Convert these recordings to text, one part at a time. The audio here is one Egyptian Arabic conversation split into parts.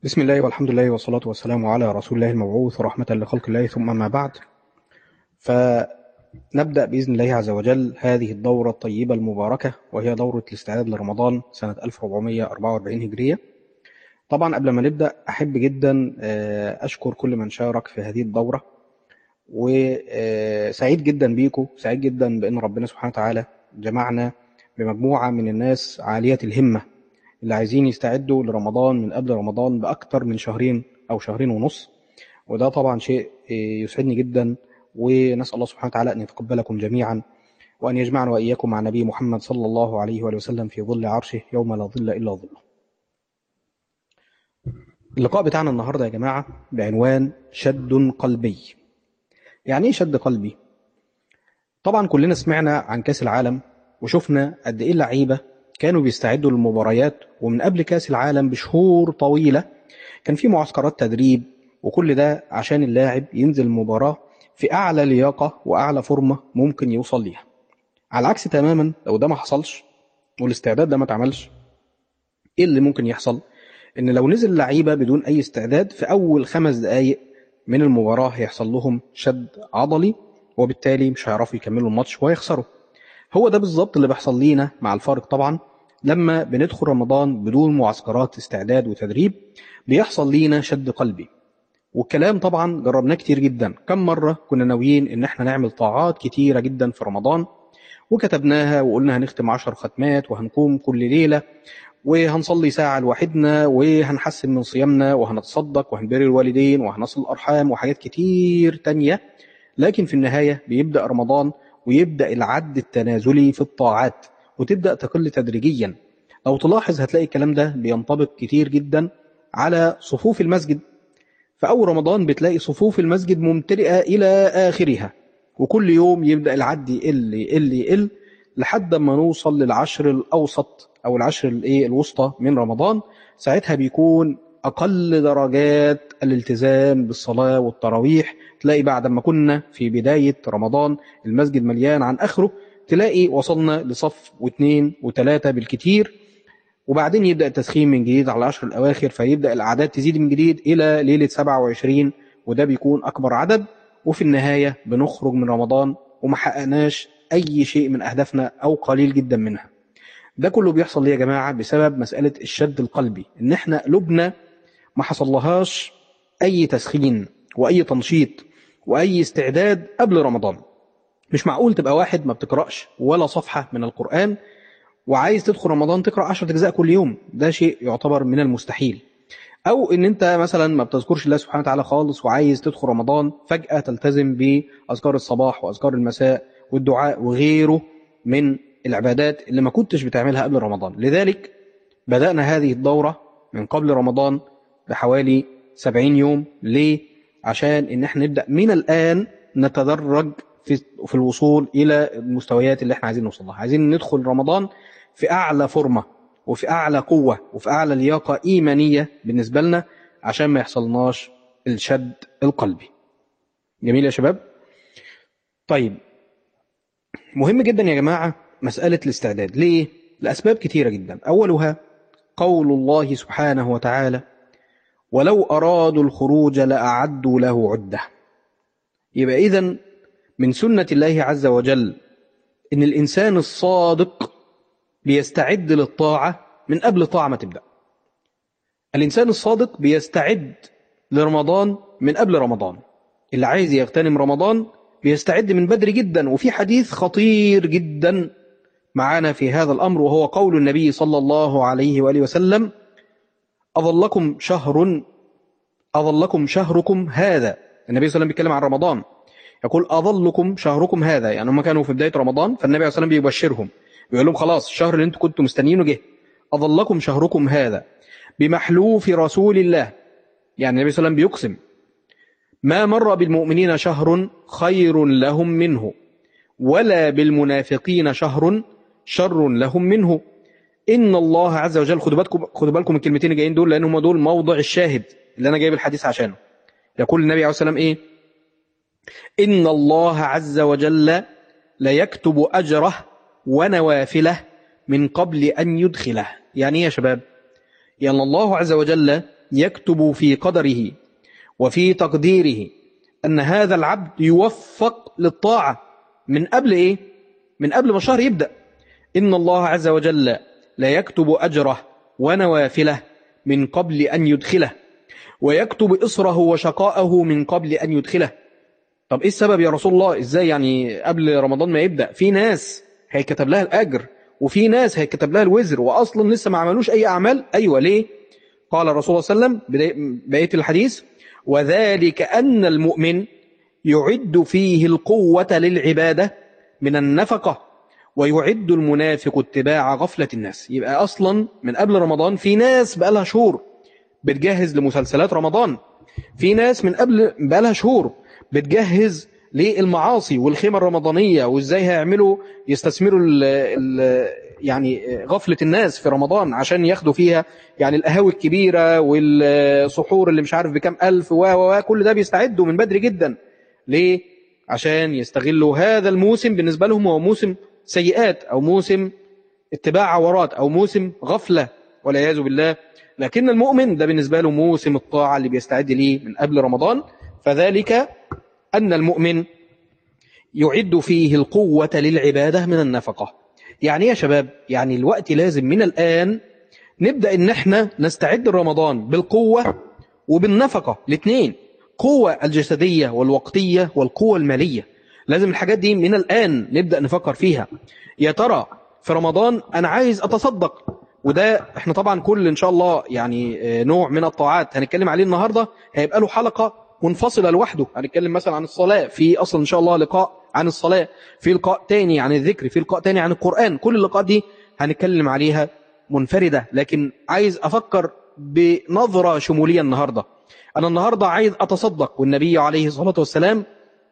بسم الله والحمد لله والصلاة والسلام على رسول الله المبعوث رحمة لخلق الله ثم ما بعد فنبدأ بإذن الله عز وجل هذه الدورة الطيبة المباركة وهي دورة الاستعداد لرمضان سنة 1444 هجرية طبعا قبل ما نبدأ أحب جدا أشكر كل من شارك في هذه الدورة وسعيد جدا بيكم سعيد جدا بأن ربنا سبحانه وتعالى جمعنا بمجموعة من الناس عالية الهمة اللي عايزين يستعدوا لرمضان من قبل رمضان بأكتر من شهرين أو شهرين ونص وده طبعا شيء يسعدني جدا ونسأل الله سبحانه وتعالى أن يتقبلكم جميعا وأن يجمعنا وإياكم مع نبي محمد صلى الله عليه وآله وسلم في ظل عرشه يوم لا ظل إلا ظله اللقاء بتاعنا النهاردة يا جماعة بعنوان شد قلبي يعني ايه شد قلبي طبعا كلنا سمعنا عن كاس العالم وشفنا قد ايه اللعيبه كانوا بيستعدوا للمباريات ومن قبل كاس العالم بشهور طويله كان في معسكرات تدريب وكل ده عشان اللاعب ينزل المباراه في اعلى لياقه واعلى فورمه ممكن يوصل ليها على العكس تماما لو ده ما حصلش والاستعداد ده ما اتعملش ايه اللي ممكن يحصل ان لو نزل لعيبه بدون اي استعداد في اول خمس دقائق من المباراة هيحصل لهم شد عضلي وبالتالي مش هيعرفوا يكملوا الماتش وهيخسروا هو ده بالظبط اللي بيحصل لينا مع الفارق طبعا لما بندخل رمضان بدون معسكرات استعداد وتدريب بيحصل لينا شد قلبي والكلام طبعا جربناه كتير جدا كم مرة كنا ناويين ان احنا نعمل طاعات كتيرة جدا في رمضان وكتبناها وقلنا هنختم عشر ختمات وهنقوم كل ليلة وهنصلي ساعة لوحدنا وهنحسن من صيامنا وهنتصدق وهنبر الوالدين وهنصل الأرحام وحاجات كتير تانية لكن في النهاية بيبدأ رمضان ويبدأ العد التنازلي في الطاعات وتبدأ تقل تدريجيا لو تلاحظ هتلاقي الكلام ده بينطبق كتير جدا على صفوف المسجد فأول رمضان بتلاقي صفوف المسجد ممتلئة إلى آخرها وكل يوم يبدأ العد يقل يقل يقل لحد ما نوصل للعشر الأوسط او العشر الايه الوسطى من رمضان ساعتها بيكون اقل درجات الالتزام بالصلاه والتراويح تلاقي بعد ما كنا في بدايه رمضان المسجد مليان عن اخره تلاقي وصلنا لصف واثنين وثلاثه بالكثير وبعدين يبدا التسخين من جديد على العشر الاواخر فيبدا الاعداد تزيد من جديد الى ليله 27 وده بيكون اكبر عدد وفي النهايه بنخرج من رمضان وما حققناش اي شيء من اهدافنا او قليل جدا منها ده كله بيحصل ليه يا جماعة بسبب مسألة الشد القلبي إن إحنا قلوبنا ما حصلهاش أي تسخين وأي تنشيط وأي استعداد قبل رمضان مش معقول تبقى واحد ما بتقرأش ولا صفحة من القرآن وعايز تدخل رمضان تقرأ عشرة أجزاء كل يوم ده شيء يعتبر من المستحيل أو إن أنت مثلا ما بتذكرش الله سبحانه وتعالى خالص وعايز تدخل رمضان فجأة تلتزم بأذكار الصباح وأذكار المساء والدعاء وغيره من العبادات اللي ما كنتش بتعملها قبل رمضان لذلك بدأنا هذه الدورة من قبل رمضان بحوالي 70 يوم ليه؟ عشان ان احنا نبدأ من الآن نتدرج في, في الوصول إلى المستويات اللي احنا عايزين نوصل لها عايزين ندخل رمضان في أعلى فورمة وفي أعلى قوة وفي أعلى لياقة إيمانية بالنسبة لنا عشان ما يحصلناش الشد القلبي جميل يا شباب طيب مهم جدا يا جماعة مسألة الاستعداد ليه؟ لأسباب كثيرة جدا أولها قول الله سبحانه وتعالى ولو أرادوا الخروج لأعدوا له عدة يبقى إذن من سنة الله عز وجل إن الإنسان الصادق بيستعد للطاعة من قبل طاعة ما تبدأ الإنسان الصادق بيستعد لرمضان من قبل رمضان اللي عايز يغتنم رمضان بيستعد من بدري جدا وفي حديث خطير جدا معنا في هذا الأمر وهو قول النبي صلى الله عليه وآله وسلم أظلكم شهر أظلكم شهركم هذا النبي صلى الله عليه وسلم بيتكلم عن رمضان يقول أظلكم شهركم هذا يعني هم كانوا في بداية رمضان فالنبي صلى الله عليه وسلم بيبشرهم بيقول لهم خلاص الشهر اللي انتم كنتم مستنيينه جه أظلكم شهركم هذا بمحلوف رسول الله يعني النبي صلى الله عليه وسلم بيقسم ما مر بالمؤمنين شهر خير لهم منه ولا بالمنافقين شهر شر لهم منه إن الله عز وجل خدوا بالكم خدوا بالكم الكلمتين اللي جايين دول لأن هم دول موضع الشاهد اللي أنا جايب الحديث عشانه يقول النبي عليه الصلاة والسلام إيه إن الله عز وجل ليكتب أجره ونوافله من قبل أن يدخله يعني إيه يا شباب يعني الله عز وجل يكتب في قدره وفي تقديره أن هذا العبد يوفق للطاعة من قبل إيه؟ من قبل ما الشهر يبدأ إن الله عز وجل لا يكتب أجره ونوافله من قبل أن يدخله ويكتب إصره وشقاءه من قبل أن يدخله طب إيه السبب يا رسول الله إزاي يعني قبل رمضان ما يبدأ في ناس هيكتب لها الأجر وفي ناس هيكتب لها الوزر وأصلا لسه ما عملوش أي أعمال أيوة ليه قال الرسول صلى الله عليه وسلم بقية الحديث وذلك أن المؤمن يعد فيه القوة للعبادة من النفقة ويعد المنافق اتباع غفلة الناس يبقى أصلا من قبل رمضان في ناس بقالها شهور بتجهز لمسلسلات رمضان في ناس من قبل بقالها شهور بتجهز للمعاصي والخيمة الرمضانية وازاي هيعملوا يستثمروا ال ال يعني غفلة الناس في رمضان عشان ياخدوا فيها يعني القهاوي الكبيرة والسحور اللي مش عارف بكام ألف و و كل ده بيستعدوا من بدري جدا ليه؟ عشان يستغلوا هذا الموسم بالنسبة لهم هو موسم سيئات أو موسم اتباع عورات أو موسم غفلة والعياذ بالله لكن المؤمن ده بالنسبة له موسم الطاعة اللي بيستعد ليه من قبل رمضان فذلك أن المؤمن يعد فيه القوة للعبادة من النفقة يعني يا شباب يعني الوقت لازم من الآن نبدأ ان احنا نستعد رمضان بالقوة وبالنفقة الاثنين قوة الجسدية والوقتية والقوة المالية لازم الحاجات دي من الآن نبدأ نفكر فيها يا ترى في رمضان أنا عايز أتصدق وده احنا طبعا كل ان شاء الله يعني نوع من الطاعات هنتكلم عليه النهاردة هيبقى له حلقة منفصلة لوحده هنتكلم مثلا عن الصلاة في أصلا إن شاء الله لقاء عن الصلاة في لقاء تاني عن الذكر في لقاء تاني عن القرآن كل اللقاءات دي هنتكلم عليها منفردة لكن عايز أفكر بنظرة شمولية النهاردة أنا النهاردة عايز أتصدق والنبي عليه الصلاة والسلام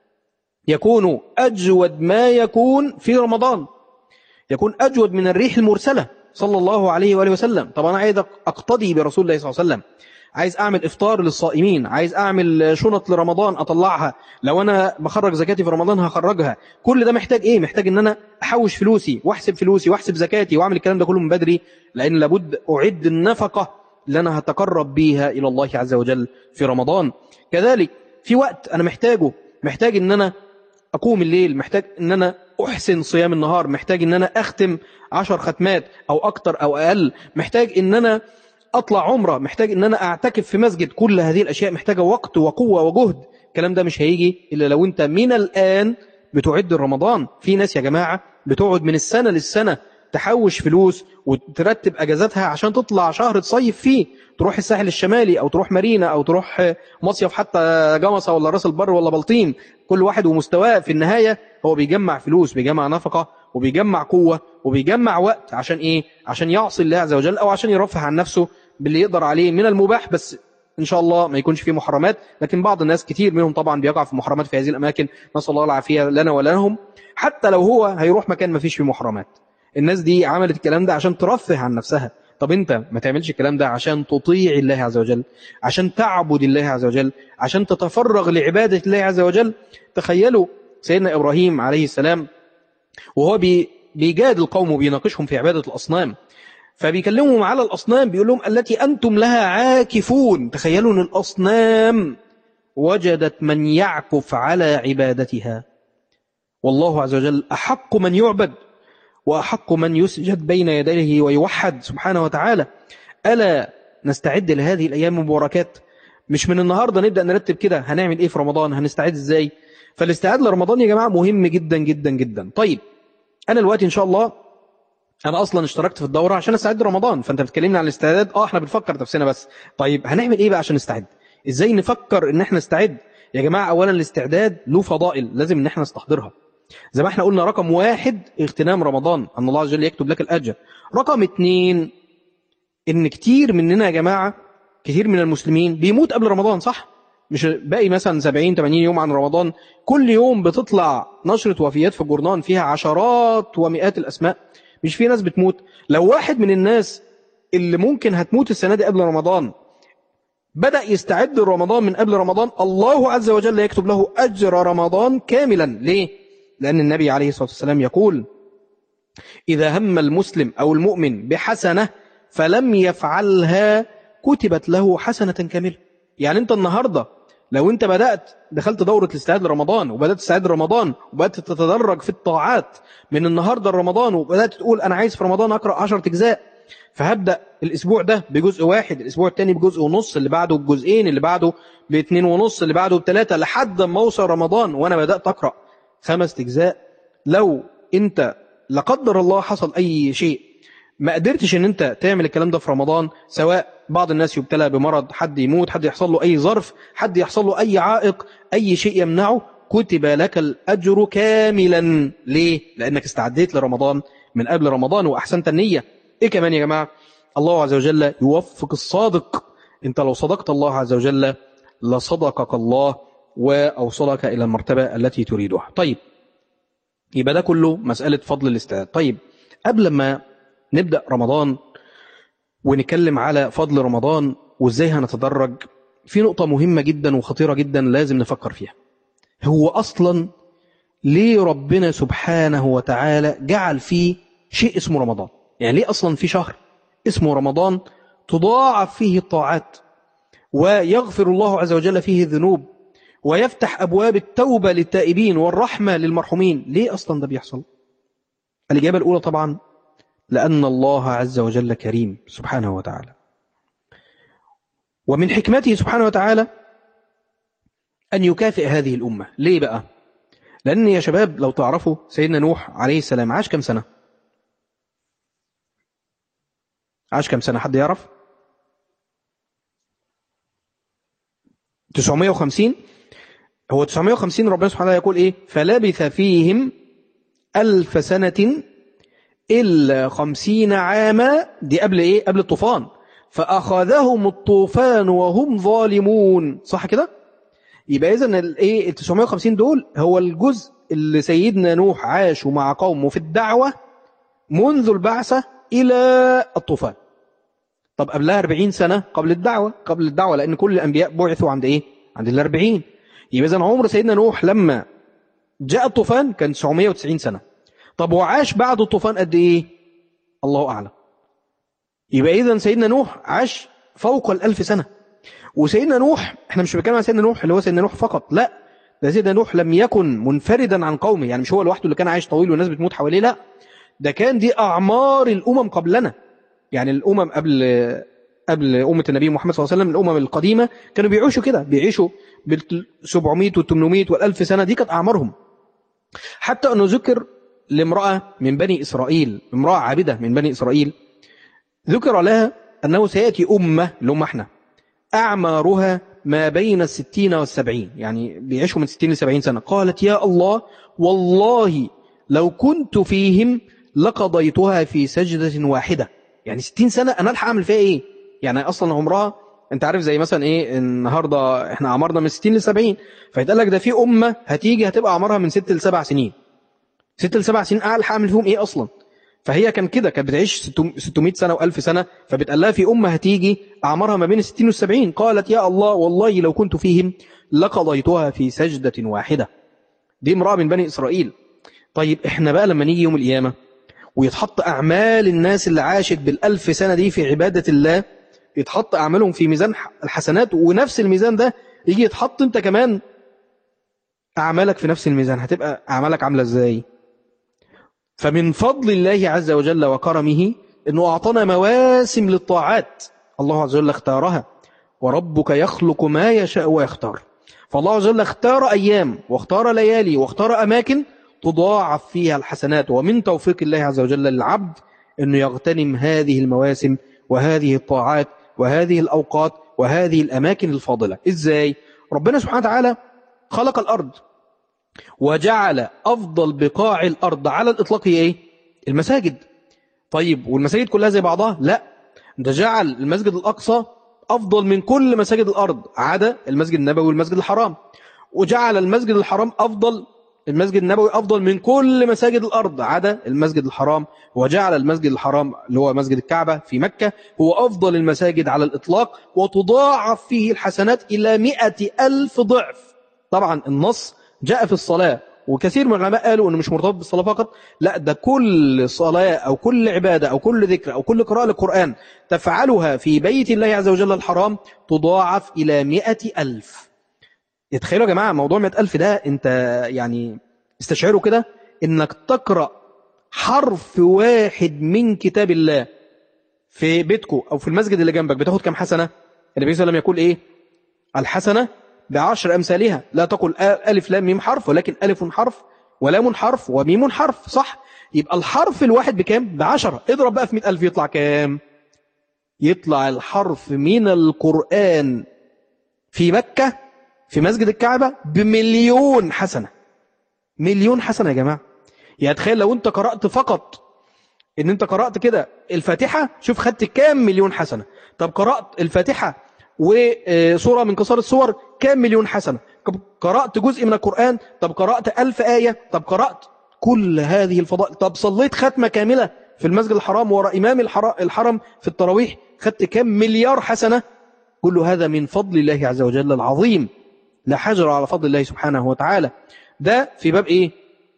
يكون أجود ما يكون في رمضان يكون أجود من الريح المرسلة صلى الله عليه وآله وسلم طب أنا عايز أقتدي برسول الله صلى الله عليه وسلم عايز أعمل إفطار للصائمين عايز أعمل شنط لرمضان أطلعها لو أنا بخرج زكاتي في رمضان هخرجها كل ده محتاج إيه محتاج إن أنا أحوش فلوسي وأحسب فلوسي وأحسب زكاتي وأعمل الكلام ده كله من بدري لأن لابد أعد النفقة اللي أنا هتقرب بيها إلى الله عز وجل في رمضان كذلك في وقت أنا محتاجه محتاج إن أنا أقوم الليل محتاج إن أنا أحسن صيام النهار محتاج إن أنا أختم عشر ختمات أو أكتر أو أقل محتاج إن أنا أطلع عمرة محتاج إن أنا أعتكف في مسجد كل هذه الأشياء محتاجة وقت وقوة وجهد الكلام ده مش هيجي إلا لو أنت من الآن بتعد رمضان في ناس يا جماعة بتقعد من السنة للسنة تحوش فلوس وترتب أجازاتها عشان تطلع شهر تصيف فيه تروح الساحل الشمالي أو تروح مارينا أو تروح مصيف حتى جمصة ولا راس البر ولا بلطيم كل واحد ومستواه في النهاية هو بيجمع فلوس بيجمع نفقة وبيجمع قوة وبيجمع وقت عشان إيه عشان يعصي الله عز وجل أو عشان يرفع عن نفسه باللي يقدر عليه من المباح بس إن شاء الله ما يكونش فيه محرمات لكن بعض الناس كتير منهم طبعا بيقع في محرمات في هذه الأماكن نسأل الله العافية لنا ولهم حتى لو هو هيروح مكان ما فيش فيه محرمات الناس دي عملت الكلام ده عشان ترفه عن نفسها طب انت ما تعملش الكلام ده عشان تطيع الله عز وجل عشان تعبد الله عز وجل عشان تتفرغ لعبادة الله عز وجل تخيلوا سيدنا إبراهيم عليه السلام وهو بي بيجادل القوم وبيناقشهم في عبادة الأصنام فبيكلمهم على الأصنام بيقول لهم التي أنتم لها عاكفون تخيلوا أن الأصنام وجدت من يعكف على عبادتها والله عز وجل أحق من يعبد وأحق من يسجد بين يديه ويوحد سبحانه وتعالى ألا نستعد لهذه الأيام المباركات مش من النهاردة نبدأ نرتب كده هنعمل إيه في رمضان هنستعد إزاي فالاستعداد لرمضان يا جماعة مهم جدا جدا جدا طيب أنا الوقت إن شاء الله أنا أصلا اشتركت في الدورة عشان أستعد رمضان فأنت بتكلمني عن الاستعداد آه إحنا بنفكر نفسنا بس طيب هنعمل إيه بقى عشان نستعد إزاي نفكر إن إحنا نستعد يا جماعة أولا الاستعداد له فضائل لازم إن إحنا نستحضرها زي ما احنا قلنا رقم واحد اغتنام رمضان أن الله عز وجل يكتب لك الأجر رقم اتنين إن كتير مننا يا جماعة كتير من المسلمين بيموت قبل رمضان صح؟ مش باقي مثلا 70 80 يوم عن رمضان كل يوم بتطلع نشرة وفيات في الجورنان فيها عشرات ومئات الأسماء مش في ناس بتموت لو واحد من الناس اللي ممكن هتموت السنة دي قبل رمضان بدأ يستعد رمضان من قبل رمضان الله عز وجل يكتب له أجر رمضان كاملا ليه؟ لأن النبي عليه الصلاة والسلام يقول إذا هم المسلم أو المؤمن بحسنة فلم يفعلها كتبت له حسنة كاملة يعني انت النهاردة لو انت بدأت دخلت دورة الاستعداد لرمضان وبدأت تستعد لرمضان وبدأت تتدرج في الطاعات من النهاردة لرمضان وبدأت تقول أنا عايز في رمضان أقرأ 10 أجزاء فهبدأ الأسبوع ده بجزء واحد الأسبوع الثاني بجزء ونص اللي بعده بجزئين اللي بعده باثنين ونص اللي بعده بثلاثة لحد ما أوصل رمضان وأنا بدأت أقرأ خمس أجزاء لو أنت لا قدر الله حصل أي شيء ما قدرتش ان انت تعمل الكلام ده في رمضان سواء بعض الناس يبتلى بمرض حد يموت حد يحصل له اي ظرف حد يحصل له اي عائق اي شيء يمنعه كتب لك الاجر كاملا ليه لانك استعديت لرمضان من قبل رمضان واحسنت النيه ايه كمان يا جماعه الله عز وجل يوفق الصادق انت لو صدقت الله عز وجل لصدقك الله واوصلك الى المرتبه التي تريدها طيب يبقى ده كله مساله فضل الاستعداد طيب قبل ما نبدأ رمضان ونتكلم على فضل رمضان وازاي هنتدرج في نقطة مهمة جدا وخطيرة جدا لازم نفكر فيها هو أصلا ليه ربنا سبحانه وتعالى جعل فيه شيء اسمه رمضان يعني ليه أصلا في شهر اسمه رمضان تضاعف فيه الطاعات ويغفر الله عز وجل فيه الذنوب ويفتح أبواب التوبة للتائبين والرحمة للمرحومين ليه أصلا ده بيحصل الإجابة الأولى طبعا لأن الله عز وجل كريم سبحانه وتعالى ومن حكمته سبحانه وتعالى أن يكافئ هذه الأمة ليه بقى؟ لأن يا شباب لو تعرفوا سيدنا نوح عليه السلام عاش كم سنة؟ عاش كم سنة حد يعرف؟ 950 هو 950 ربنا سبحانه وتعالى يقول إيه؟ فلبث فيهم ألف سنة إلا خمسين عاما دي قبل إيه؟ قبل الطوفان فأخذهم الطوفان وهم ظالمون صح كده؟ يبقى إذن الإيه ال 950 دول هو الجزء اللي سيدنا نوح عاشه مع قومه في الدعوة منذ البعثة إلى الطوفان طب قبلها 40 سنة قبل الدعوة قبل الدعوة لأن كل الأنبياء بعثوا عند إيه؟ عند ال 40 يبقى إذن عمر سيدنا نوح لما جاء الطوفان كان 990 سنة طب وعاش بعد الطوفان قد ايه الله اعلم يبقى اذا سيدنا نوح عاش فوق الألف سنة وسيدنا نوح احنا مش بنتكلم عن سيدنا نوح اللي هو سيدنا نوح فقط لا ده سيدنا نوح لم يكن منفردا عن قومه يعني مش هو لوحده اللي كان عايش طويل والناس بتموت حواليه لا ده كان دي أعمار الأمم قبلنا يعني الأمم قبل قبل أمة النبي محمد صلى الله عليه وسلم الأمم القديمة كانوا بيعيشوا كده بيعيشوا بال 700 وال 800 وال 1000 سنة دي كانت أعمارهم حتى أنه ذكر لامرأة من بني إسرائيل امرأة عابدة من بني إسرائيل ذكر لها أنه سيأتي أمة اللي هم احنا أعمارها ما بين الستين والسبعين يعني بيعيشوا من ستين لسبعين سنة قالت يا الله والله لو كنت فيهم لقضيتها في سجدة واحدة يعني ستين سنة أنا ألحق أعمل فيها إيه يعني أصلا عمرها انت عارف زي مثلا ايه النهارده احنا عمرنا من 60 ل 70 فيتقال لك ده في امه هتيجي هتبقى عمرها من 6 ل 7 سنين ست لسبع سنين قاعد هعمل فيهم ايه اصلا فهي كان كده كانت بتعيش 600 سنة و1000 سنة فبتقال لها في أمة هتيجي أعمارها ما بين الستين والسبعين قالت يا الله والله لو كنت فيهم لقضيتها في سجدة واحدة دي امرأة من بني إسرائيل طيب احنا بقى لما نيجي يوم القيامة ويتحط أعمال الناس اللي عاشت بالألف سنة دي في عبادة الله يتحط أعمالهم في ميزان الحسنات ونفس الميزان ده يجي يتحط انت كمان أعمالك في نفس الميزان هتبقى أعمالك عاملة ازاي فمن فضل الله عز وجل وكرمه أنه أعطانا مواسم للطاعات الله عز وجل اختارها وربك يخلق ما يشاء ويختار فالله عز وجل اختار أيام واختار ليالي واختار أماكن تضاعف فيها الحسنات ومن توفيق الله عز وجل للعبد أنه يغتنم هذه المواسم وهذه الطاعات وهذه الأوقات وهذه الأماكن الفاضلة إزاي؟ ربنا سبحانه وتعالى خلق الأرض وجعل أفضل بقاع الأرض على الإطلاق هي إيه؟ المساجد طيب والمساجد كلها زي بعضها؟ لا ده جعل المسجد الأقصى أفضل من كل مساجد الأرض عدا المسجد النبوي والمسجد الحرام وجعل المسجد الحرام أفضل المسجد النبوي أفضل من كل مساجد الأرض عدا المسجد الحرام وجعل المسجد الحرام اللي هو مسجد الكعبة في مكة هو أفضل المساجد على الإطلاق وتضاعف فيه الحسنات إلى مئة ألف ضعف طبعا النص جاء في الصلاة وكثير من العلماء قالوا انه مش مرتبط بالصلاة فقط لا ده كل صلاة او كل عبادة او كل ذكر او كل قراءة للقرآن تفعلها في بيت الله عز وجل الحرام تضاعف الى مئة الف يتخيلوا يا جماعة موضوع مئة الف ده انت يعني استشعروا كده انك تقرأ حرف واحد من كتاب الله في بيتكو او في المسجد اللي جنبك بتاخد كام حسنة النبي صلى الله عليه وسلم يقول ايه الحسنة بعشر أمثالها لا تقل ألف لام ميم حرف ولكن ألف حرف ولام حرف وميم حرف صح يبقى الحرف الواحد بكام بعشرة اضرب بقى في مئة ألف يطلع كام يطلع الحرف من القرآن في مكة في مسجد الكعبة بمليون حسنة مليون حسنة يا جماعة يعني تخيل لو انت قرأت فقط ان انت قرأت كده الفاتحة شوف خدت كام مليون حسنة طب قرأت الفاتحة وصورة من قصار الصور كام مليون حسنة طب قرأت جزء من القرآن طب قرأت ألف آية طب قرأت كل هذه الفضائل طب صليت ختمة كاملة في المسجد الحرام وراء إمام الحرم في التراويح خدت كام مليار حسنة كل هذا من فضل الله عز وجل العظيم لا حجر على فضل الله سبحانه وتعالى ده في باب إيه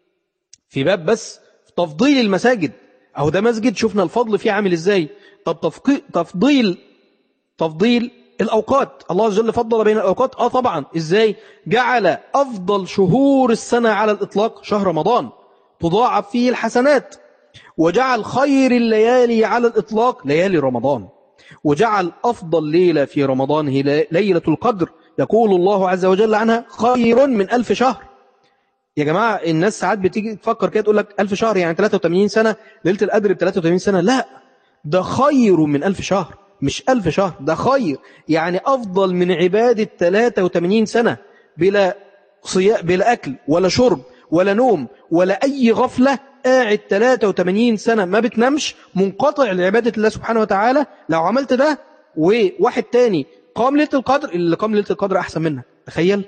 في باب بس تفضيل المساجد أو ده مسجد شفنا الفضل فيه عامل إزاي طب تفضيل تفضيل الأوقات الله عز وجل فضل بين الأوقات آه طبعا إزاي جعل أفضل شهور السنة على الإطلاق شهر رمضان تضاعف فيه الحسنات وجعل خير الليالي على الإطلاق ليالي رمضان وجعل أفضل ليلة في رمضان هي ليلة القدر يقول الله عز وجل عنها خير من ألف شهر يا جماعة الناس ساعات بتيجي تفكر كده تقول لك ألف شهر يعني 83 سنة ليلة القدر ب 83 سنة لا ده خير من ألف شهر مش ألف شهر ده خير يعني أفضل من عبادة 83 سنة بلا, صياء بلا أكل ولا شرب ولا نوم ولا أي غفلة قاعد 83 سنة ما بتنامش منقطع لعبادة الله سبحانه وتعالى لو عملت ده وواحد تاني قام ليلة القدر اللي قام ليلة القدر أحسن منك تخيل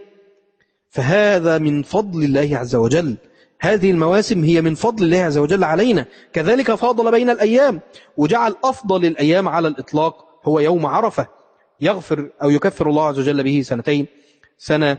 فهذا من فضل الله عز وجل هذه المواسم هي من فضل الله عز وجل علينا كذلك فاضل بين الأيام وجعل أفضل الأيام على الإطلاق هو يوم عرفة يغفر أو يكفر الله عز وجل به سنتين سنة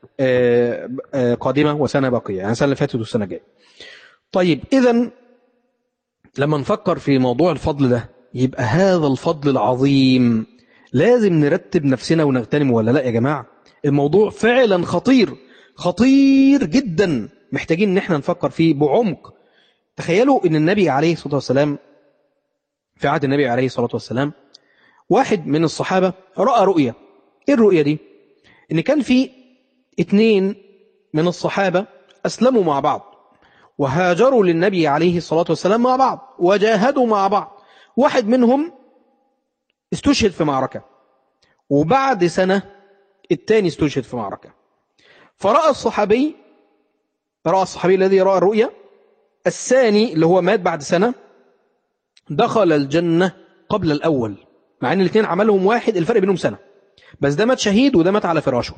قادمة وسنة باقية يعني سنة اللي فاتت والسنة الجاية طيب إذا لما نفكر في موضوع الفضل ده يبقى هذا الفضل العظيم لازم نرتب نفسنا ونغتنمه ولا لا يا جماعة الموضوع فعلا خطير خطير جدا محتاجين ان احنا نفكر فيه بعمق تخيلوا ان النبي عليه الصلاة والسلام في عهد النبي عليه الصلاة والسلام واحد من الصحابة رأى رؤية ايه الرؤية دي ان كان في اتنين من الصحابة اسلموا مع بعض وهاجروا للنبي عليه الصلاة والسلام مع بعض وجاهدوا مع بعض واحد منهم استشهد في معركة وبعد سنة الثاني استشهد في معركة فرأى الصحابي رأى الصحابي الذي رأى الرؤيا الثاني اللي هو مات بعد سنة دخل الجنة قبل الأول مع أن الاثنين عملهم واحد الفرق بينهم سنة بس ده مات شهيد وده مات على فراشه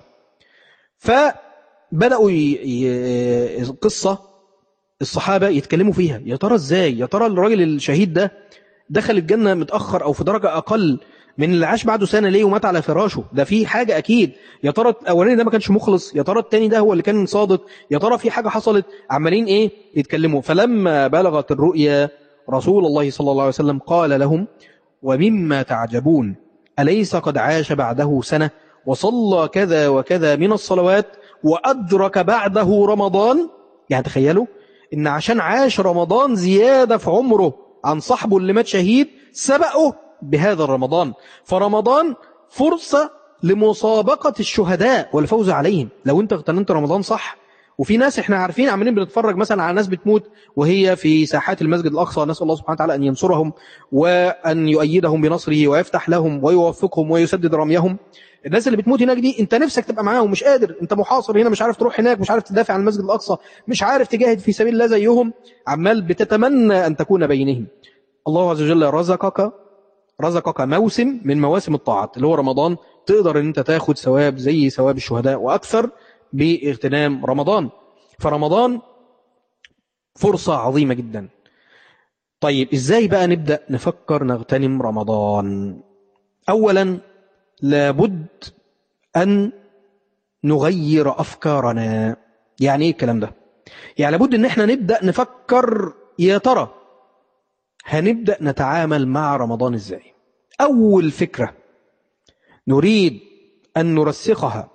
فبدأوا ي... قصة الصحابة يتكلموا فيها يا ترى ازاي يا ترى الراجل الشهيد ده دخل الجنة متأخر أو في درجة أقل من اللي عاش بعده سنة ليه ومات على فراشه ده في حاجة أكيد يا ترى الأولاني ده ما كانش مخلص يا ترى التاني ده هو اللي كان صادق يا ترى في حاجة حصلت عمالين إيه يتكلموا فلما بلغت الرؤيا رسول الله صلى الله عليه وسلم قال لهم ومما تعجبون أليس قد عاش بعده سنة وصلى كذا وكذا من الصلوات وأدرك بعده رمضان يعني تخيلوا إن عشان عاش رمضان زيادة في عمره عن صاحبه اللي مات شهيد سبقه بهذا الرمضان فرمضان فرصة لمسابقة الشهداء والفوز عليهم لو انت اغتنمت رمضان صح وفي ناس احنا عارفين عمالين بنتفرج مثلا على ناس بتموت وهي في ساحات المسجد الأقصى نسأل الله سبحانه وتعالى أن ينصرهم وأن يؤيدهم بنصره ويفتح لهم ويوفقهم ويسدد رميهم الناس اللي بتموت هناك دي انت نفسك تبقى معاهم مش قادر انت محاصر هنا مش عارف تروح هناك مش عارف تدافع عن المسجد الأقصى مش عارف تجاهد في سبيل الله زيهم عمال بتتمنى أن تكون بينهم الله عز وجل رزقك رزقك موسم من مواسم الطاعات اللي هو رمضان تقدر ان انت تاخد ثواب زي ثواب الشهداء واكثر باغتنام رمضان فرمضان فرصة عظيمة جدا طيب ازاي بقى نبدأ نفكر نغتنم رمضان اولا لابد ان نغير افكارنا يعني ايه الكلام ده يعني لابد ان احنا نبدأ نفكر يا ترى هنبدأ نتعامل مع رمضان ازاي اول فكرة نريد ان نرسخها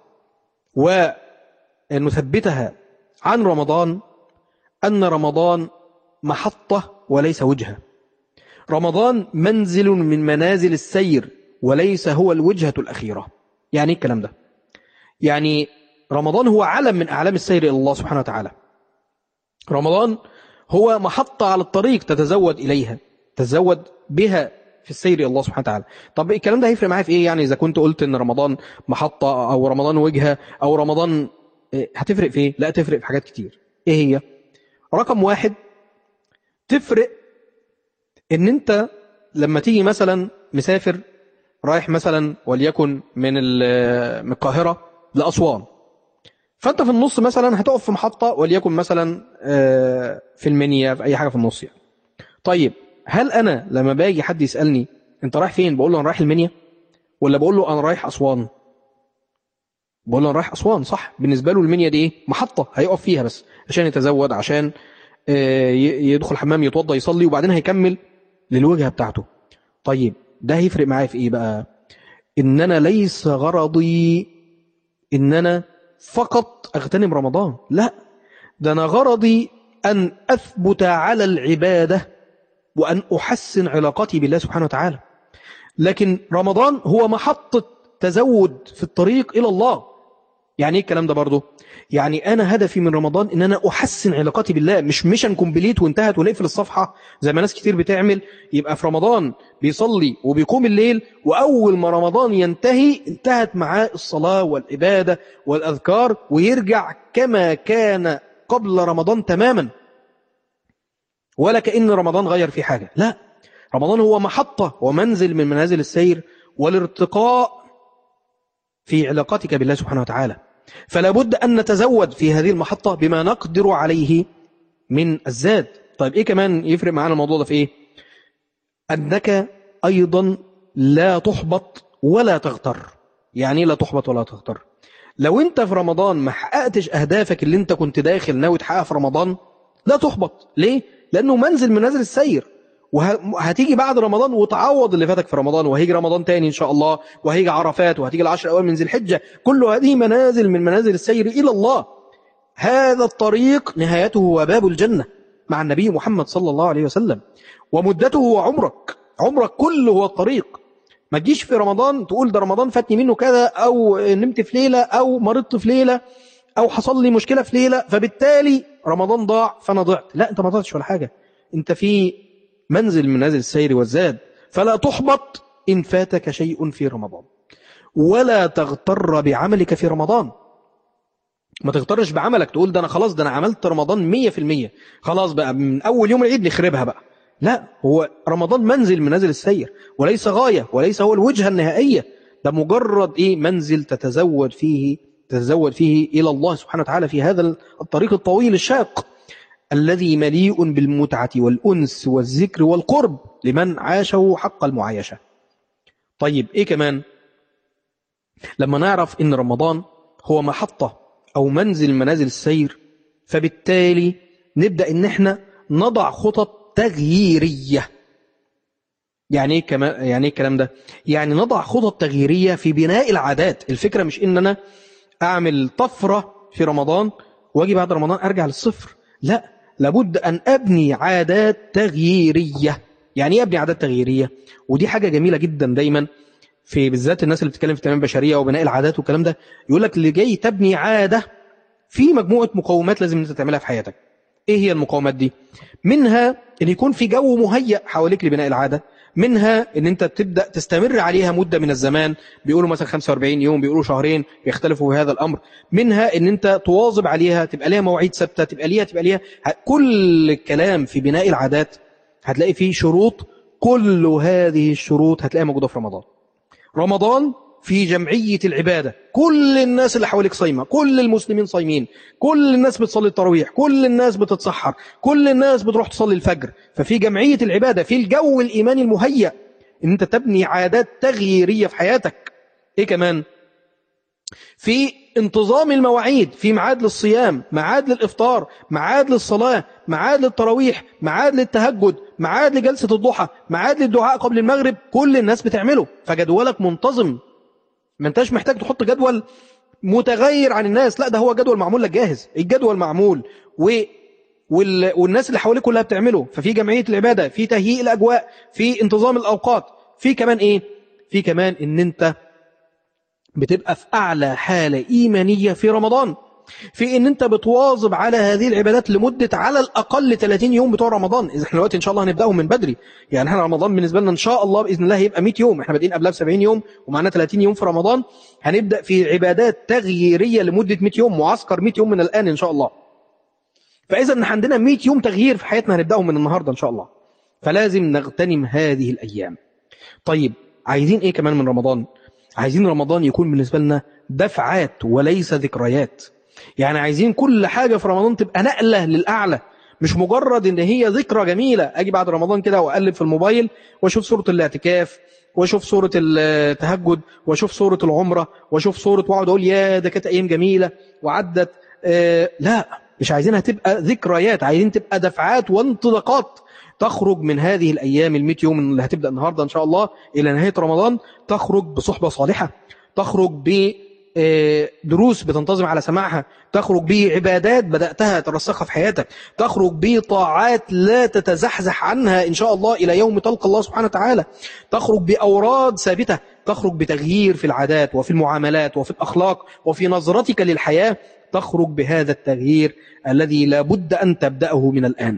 ونثبتها عن رمضان ان رمضان محطة وليس وجهة رمضان منزل من منازل السير وليس هو الوجهة الأخيرة يعني ايه الكلام ده يعني رمضان هو علم من أعلام السير إلى الله سبحانه وتعالى رمضان هو محطة على الطريق تتزود إليها تتزود بها في السير إلى الله سبحانه وتعالى طب الكلام ده هيفرق معايا في إيه يعني إذا كنت قلت إن رمضان محطة أو رمضان وجهة أو رمضان هتفرق في إيه لا تفرق في حاجات كتير إيه هي رقم واحد تفرق إن أنت لما تيجي مثلا مسافر رايح مثلا وليكن من من القاهرة لأسوان فأنت في النص مثلا هتقف في محطة وليكن مثلا في المنيا في أي حاجة في النص يعني. طيب هل أنا لما باجي حد يسألني أنت رايح فين بقول له أنا رايح المنيا ولا بقول له أنا رايح أسوان بقول له أنا رايح أسوان صح بالنسبة له المنيا دي إيه محطة هيقف فيها بس عشان يتزود عشان يدخل حمام يتوضى يصلي وبعدين هيكمل للوجهة بتاعته طيب ده هيفرق معايا في ايه بقى ان انا ليس غرضي ان انا فقط اغتنم رمضان لا ده انا غرضي ان اثبت على العبادة وان احسن علاقتي بالله سبحانه وتعالى لكن رمضان هو محطة تزود في الطريق الى الله يعني ايه الكلام ده برضه يعني انا هدفي من رمضان ان انا احسن علاقتي بالله مش ميشن كومبليت وانتهت ونقفل الصفحه زي ما ناس كتير بتعمل يبقى في رمضان بيصلي وبيقوم الليل واول ما رمضان ينتهي انتهت معاه الصلاه والعباده والاذكار ويرجع كما كان قبل رمضان تماما ولا كأن رمضان غير في حاجه لا رمضان هو محطه ومنزل من منازل السير والارتقاء في علاقتك بالله سبحانه وتعالى فلا بد أن نتزود في هذه المحطة بما نقدر عليه من الزاد طيب إيه كمان يفرق معانا الموضوع ده في إيه أنك أيضا لا تحبط ولا تغتر يعني لا تحبط ولا تغتر لو أنت في رمضان ما حققتش أهدافك اللي أنت كنت داخل ناوي تحققها في رمضان لا تحبط ليه؟ لأنه منزل من منازل السير وهتيجي بعد رمضان وتعوض اللي فاتك في رمضان وهيجي رمضان تاني إن شاء الله وهيجي عرفات وهتيجي العشر الأول من ذي الحجة كل هذه منازل من منازل السير إلى الله هذا الطريق نهايته هو باب الجنة مع النبي محمد صلى الله عليه وسلم ومدته هو عمرك عمرك كله هو الطريق ما تجيش في رمضان تقول ده رمضان فاتني منه كذا أو نمت في ليلة أو مرضت في ليلة أو حصل لي مشكلة في ليلة فبالتالي رمضان ضاع فأنا ضعت لا أنت ما ضعتش ولا حاجة أنت في منزل من منازل السير والزاد فلا تحبط إن فاتك شيء في رمضان ولا تغتر بعملك في رمضان ما تغترش بعملك تقول ده أنا خلاص ده أنا عملت رمضان مية في المية خلاص بقى من أول يوم العيد نخربها بقى لا هو رمضان منزل من منازل السير وليس غاية وليس هو الوجهة النهائية ده مجرد إيه منزل تتزود فيه تتزود فيه إلى الله سبحانه وتعالى في هذا الطريق الطويل الشاق الذي مليء بالمتعة والأنس والذكر والقرب لمن عاشه حق المعايشة طيب إيه كمان لما نعرف إن رمضان هو محطة أو منزل منازل السير فبالتالي نبدأ إن احنا نضع خطط تغييرية يعني ايه كمان يعني ايه الكلام ده يعني نضع خطط تغييرية في بناء العادات الفكرة مش ان انا اعمل طفرة في رمضان واجي بعد رمضان ارجع للصفر لا لابد أن أبني عادات تغييرية يعني ايه أبني عادات تغييرية ودي حاجة جميلة جدا دايما في بالذات الناس اللي بتتكلم في التنمية البشرية وبناء العادات والكلام ده يقول لك اللي جاي تبني عادة في مجموعة مقومات لازم انت تعملها في حياتك ايه هي المقومات دي منها ان يكون في جو مهيأ حواليك لبناء العادة منها ان انت تبدأ تستمر عليها مدة من الزمان بيقولوا مثلا 45 يوم بيقولوا شهرين بيختلفوا في هذا الامر منها ان انت تواظب عليها تبقى ليها مواعيد ثابته تبقى ليها تبقى ليها كل الكلام في بناء العادات هتلاقي فيه شروط كل هذه الشروط هتلاقيها موجودة في رمضان رمضان في جمعية العبادة كل الناس اللي حواليك صايمة كل المسلمين صايمين كل الناس بتصلي التراويح كل الناس بتتسحر كل الناس بتروح تصلي الفجر ففي جمعية العبادة في الجو الإيماني المهيأ ان انت تبني عادات تغييرية في حياتك ايه كمان في انتظام المواعيد في ميعاد للصيام ميعاد للإفطار ميعاد للصلاة ميعاد للتراويح ميعاد للتهجد ميعاد لجلسة الضحى ميعاد للدعاء قبل المغرب كل الناس بتعمله فجدولك منتظم ما انتش محتاج تحط جدول متغير عن الناس لا ده هو جدول معمول لك جاهز الجدول معمول و وال... والناس اللي حواليك كلها بتعمله ففي جمعية العبادة في تهيئ الأجواء في انتظام الأوقات في كمان إيه في كمان إن أنت بتبقى في أعلى حالة إيمانية في رمضان في ان انت بتواظب على هذه العبادات لمدة على الاقل 30 يوم بتوع رمضان اذا احنا دلوقتي ان شاء الله هنبداهم من بدري يعني احنا رمضان بالنسبة لنا ان شاء الله باذن الله هيبقى 100 يوم احنا بادئين قبلها ب 70 يوم ومعنا 30 يوم في رمضان هنبدا في عبادات تغييرية لمدة 100 يوم معسكر 100 يوم من الان ان شاء الله فاذا احنا عندنا 100 يوم تغيير في حياتنا هنبداهم من النهارده ان شاء الله فلازم نغتنم هذه الايام طيب عايزين ايه كمان من رمضان عايزين رمضان يكون بالنسبة لنا دفعات وليس ذكريات يعني عايزين كل حاجة في رمضان تبقى نقلة للأعلى مش مجرد ان هي ذكرى جميلة اجي بعد رمضان كده واقلب في الموبايل واشوف صورة الاعتكاف واشوف صورة التهجد واشوف صورة العمرة واشوف صورة واقعد اقول يا ده كانت ايام جميلة وعدت آه لا مش عايزينها تبقى ذكريات عايزين تبقى دفعات وانطلاقات تخرج من هذه الأيام المئة يوم اللي هتبدأ النهاردة إن شاء الله إلى نهاية رمضان تخرج بصحبة صالحة تخرج بدروس بتنتظم على سماعها تخرج بعبادات بدأتها ترسخها في حياتك تخرج بطاعات لا تتزحزح عنها إن شاء الله إلى يوم تلقى الله سبحانه وتعالى تخرج بأوراد ثابتة تخرج بتغيير في العادات وفي المعاملات وفي الأخلاق وفي نظرتك للحياة تخرج بهذا التغيير الذي لا بد أن تبدأه من الآن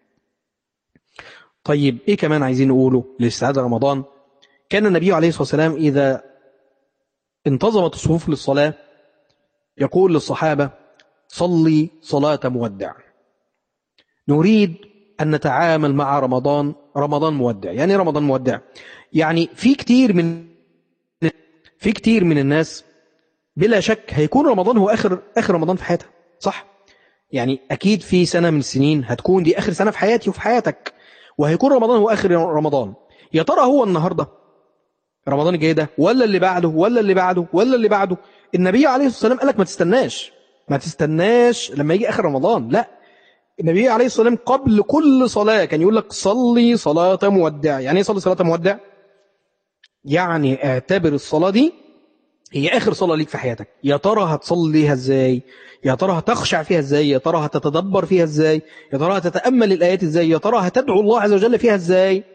طيب إيه كمان عايزين نقوله لاستعادة رمضان كان النبي عليه الصلاة والسلام إذا انتظمت الصفوف للصلاة يقول للصحابة صلي صلاة مودع نريد أن نتعامل مع رمضان رمضان مودع يعني رمضان مودع يعني في كتير من في كتير من الناس بلا شك هيكون رمضان هو آخر آخر رمضان في حياتها صح يعني أكيد في سنة من السنين هتكون دي آخر سنة في حياتي وفي حياتك وهيكون رمضان هو آخر رمضان يا ترى هو النهاردة رمضان الجاي ده ولا اللي بعده ولا اللي بعده ولا اللي بعده النبي عليه الصلاة والسلام قال لك ما تستناش ما تستناش لما يجي آخر رمضان لا النبي عليه الصلاة والسلام قبل كل صلاة كان يقول لك صلي صلاة مودع يعني ايه صلي صلاة مودع يعني اعتبر الصلاة دي هي آخر صلاة ليك في حياتك يا ترى هتصليها ازاي يا ترى هتخشع فيها ازاي يا ترى هتتدبر فيها ازاي يا ترى هتتأمل الآيات ازاي يا ترى هتدعو الله عز وجل فيها ازاي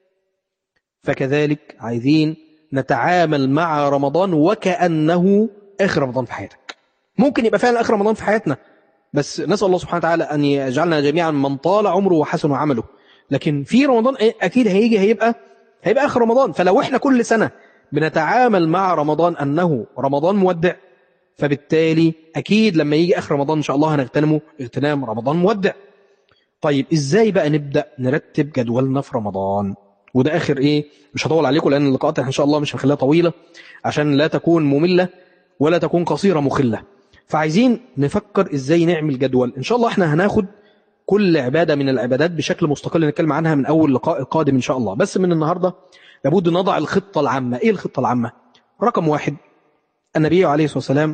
فكذلك عايزين نتعامل مع رمضان وكأنه آخر رمضان في حياتك ممكن يبقى فعلا آخر رمضان في حياتنا بس نسأل الله سبحانه وتعالى أن يجعلنا جميعا من طال عمره وحسن عمله لكن في رمضان أكيد هيجي هيبقى هيبقى آخر رمضان فلو إحنا كل سنة بنتعامل مع رمضان أنه رمضان مودع فبالتالي أكيد لما يجي آخر رمضان إن شاء الله هنغتنمه اغتنام رمضان مودع طيب إزاي بقى نبدأ نرتب جدولنا في رمضان وده آخر إيه مش هطول عليكم لأن اللقاءات إن شاء الله مش هنخليها طويلة عشان لا تكون مملة ولا تكون قصيرة مخلة فعايزين نفكر إزاي نعمل جدول إن شاء الله إحنا هناخد كل عبادة من العبادات بشكل مستقل نتكلم عنها من أول لقاء القادم إن شاء الله بس من النهاردة لابد نضع الخطة العامة إيه الخطة العامة رقم واحد النبي عليه الصلاة والسلام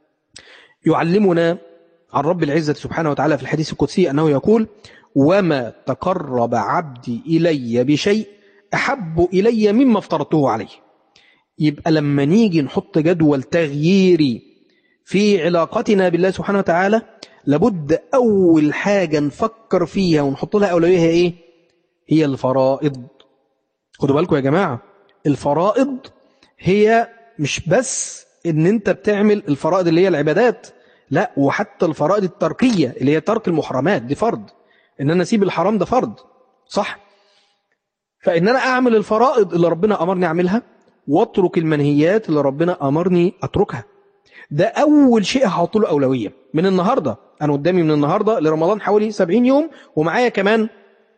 يعلمنا عن رب العزة سبحانه وتعالى في الحديث القدسي أنه يقول وما تقرب عبدي إلي بشيء أحب إلي مما افترضته عليه يبقى لما نيجي نحط جدول تغييري في علاقتنا بالله سبحانه وتعالى لابد أول حاجة نفكر فيها ونحط لها أولوية هي إيه هي الفرائض خدوا بالكم يا جماعة الفرائض هي مش بس ان انت بتعمل الفرائض اللي هي العبادات لا وحتى الفرائض التركية اللي هي ترك المحرمات دي فرض ان انا اسيب الحرام ده فرض صح فان انا اعمل الفرائض اللي ربنا امرني اعملها واترك المنهيات اللي ربنا امرني اتركها ده اول شيء هحط له اولويه من النهارده انا قدامي من النهارده لرمضان حوالي 70 يوم ومعايا كمان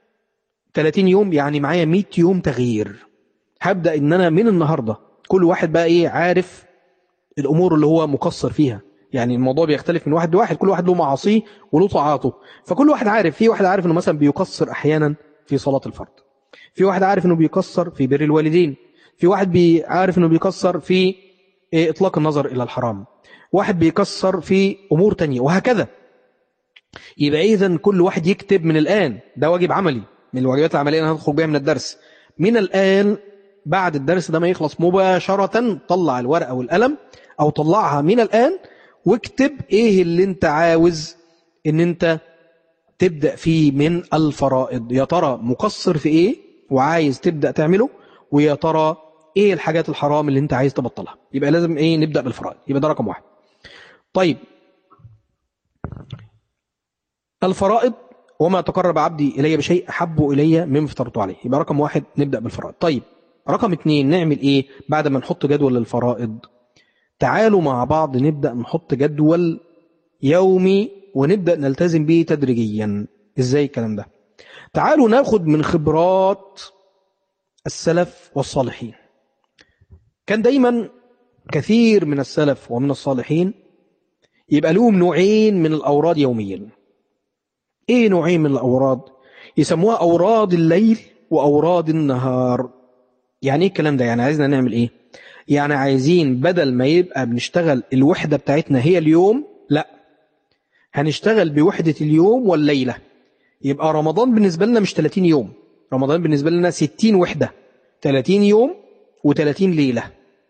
30 يوم يعني معايا 100 يوم تغيير هبدا ان انا من النهارده كل واحد بقى ايه عارف الامور اللي هو مقصر فيها يعني الموضوع بيختلف من واحد لواحد كل واحد له معاصيه وله طاعاته فكل واحد عارف في واحد عارف انه مثلا بيقصر احيانا في صلاه الفرض في واحد عارف انه بيقصر في بر الوالدين في واحد عارف انه بيقصر في إيه إطلاق النظر إلى الحرام واحد بيكسر في أمور تانية وهكذا يبقى إذا كل واحد يكتب من الآن ده واجب عملي من الواجبات العملية أنا هدخل بيها من الدرس من الآن بعد الدرس ده ما يخلص مباشرة طلع الورقة والقلم أو طلعها من الآن واكتب إيه اللي أنت عاوز إن أنت تبدأ فيه من الفرائض يا ترى مقصر في إيه وعايز تبدأ تعمله ويا ترى إيه الحاجات الحرام اللي أنت عايز تبطلها يبقى لازم إيه نبدأ بالفرائض يبقى ده رقم واحد طيب الفرائض وما تقرب عبدي إلي بشيء أحب إلي مما افترضت عليه يبقى رقم واحد نبدأ بالفرائض طيب رقم اتنين نعمل إيه بعد ما نحط جدول للفرائض تعالوا مع بعض نبدأ نحط جدول يومي ونبدأ نلتزم به تدريجيا إزاي الكلام ده تعالوا ناخد من خبرات السلف والصالحين كان دايما كثير من السلف ومن الصالحين يبقى لهم نوعين من الأوراد يوميا ايه نوعين من الأوراد يسموها أوراد الليل وأوراد النهار يعني ايه الكلام ده يعني عايزنا نعمل ايه يعني عايزين بدل ما يبقى بنشتغل الوحدة بتاعتنا هي اليوم لا هنشتغل بوحدة اليوم والليلة يبقى رمضان بالنسبة لنا مش 30 يوم رمضان بالنسبة لنا 60 وحدة 30 يوم و30 ليلة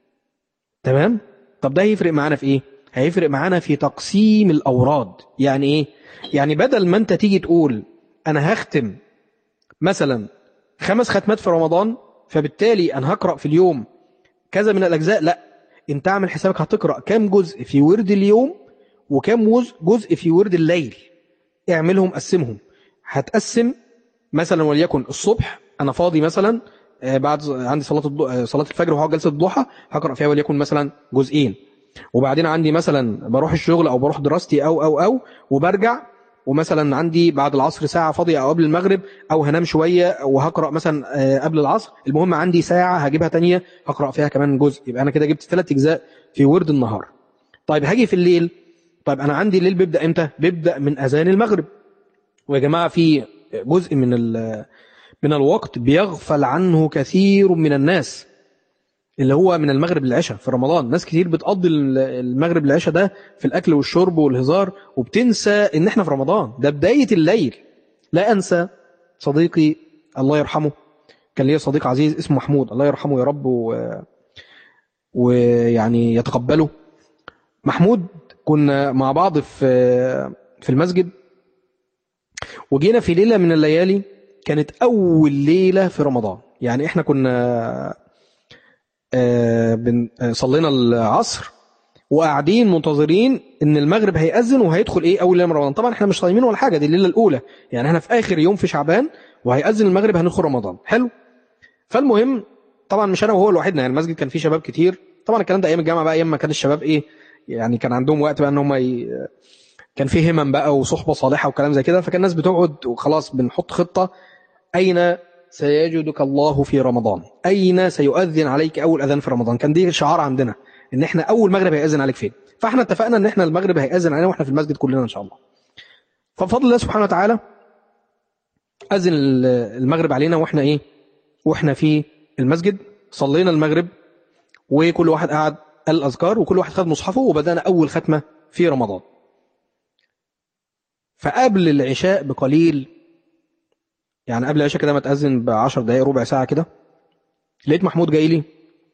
تمام طب ده هيفرق معانا في ايه هيفرق معانا في تقسيم الأوراد يعني ايه يعني بدل ما انت تيجي تقول انا هختم مثلا خمس ختمات في رمضان فبالتالي انا هقرأ في اليوم كذا من الأجزاء لا انت اعمل حسابك هتقرأ كام جزء في ورد اليوم وكام جزء في ورد الليل اعملهم قسمهم هتقسم مثلا وليكن الصبح انا فاضي مثلا بعد عندي صلاة صلاة الفجر وهقعد جلسة الضحى هقرأ فيها وليكن مثلا جزئين وبعدين عندي مثلا بروح الشغل او بروح دراستي او او او وبرجع ومثلا عندي بعد العصر ساعة فاضية او قبل المغرب او هنام شوية وهقرأ مثلا قبل العصر المهم عندي ساعة هجيبها تانية هقرأ فيها كمان جزء يبقى انا كده جبت ثلاث اجزاء في ورد النهار طيب هاجي في الليل طيب انا عندي الليل بيبدأ امتى بيبدأ من اذان المغرب ويا جماعة في جزء من من الوقت بيغفل عنه كثير من الناس اللي هو من المغرب للعشاء في رمضان ناس كتير بتقضي المغرب للعشاء ده في الأكل والشرب والهزار وبتنسى إن إحنا في رمضان ده بداية الليل لا أنسى صديقي الله يرحمه كان ليا صديق عزيز اسمه محمود الله يرحمه يا رب و... ويعني يتقبله محمود كنا مع بعض في في المسجد وجينا في ليلة من الليالي كانت أول ليلة في رمضان يعني إحنا كنا صلينا العصر وقاعدين منتظرين ان المغرب هيأذن وهيدخل ايه اول ليله من رمضان طبعا احنا مش صايمين ولا حاجه دي الليله الاولى يعني احنا في اخر يوم في شعبان وهيأذن المغرب هندخل رمضان حلو فالمهم طبعا مش انا وهو لوحدنا يعني المسجد كان فيه شباب كتير طبعا الكلام ده ايام الجامعه بقى ايام ما كان الشباب ايه يعني كان عندهم وقت بقى ان هم ي... كان فيه همم بقى وصحبه صالحه وكلام زي كده فكان الناس بتقعد وخلاص بنحط خطه اين سيجدك الله في رمضان أين سيؤذن عليك أول أذان في رمضان كان دي شعار عندنا إن إحنا أول مغرب هيأذن عليك فين فإحنا اتفقنا إن إحنا المغرب هيأذن علينا وإحنا في المسجد كلنا إن شاء الله فبفضل الله سبحانه وتعالى أذن المغرب علينا وإحنا إيه وإحنا في المسجد صلينا المغرب وكل واحد قعد قال الأذكار وكل واحد خد مصحفه وبدأنا أول ختمة في رمضان فقبل العشاء بقليل يعني قبل العشاء كده ما تأذن ب 10 دقايق ربع ساعة كده لقيت محمود جاي لي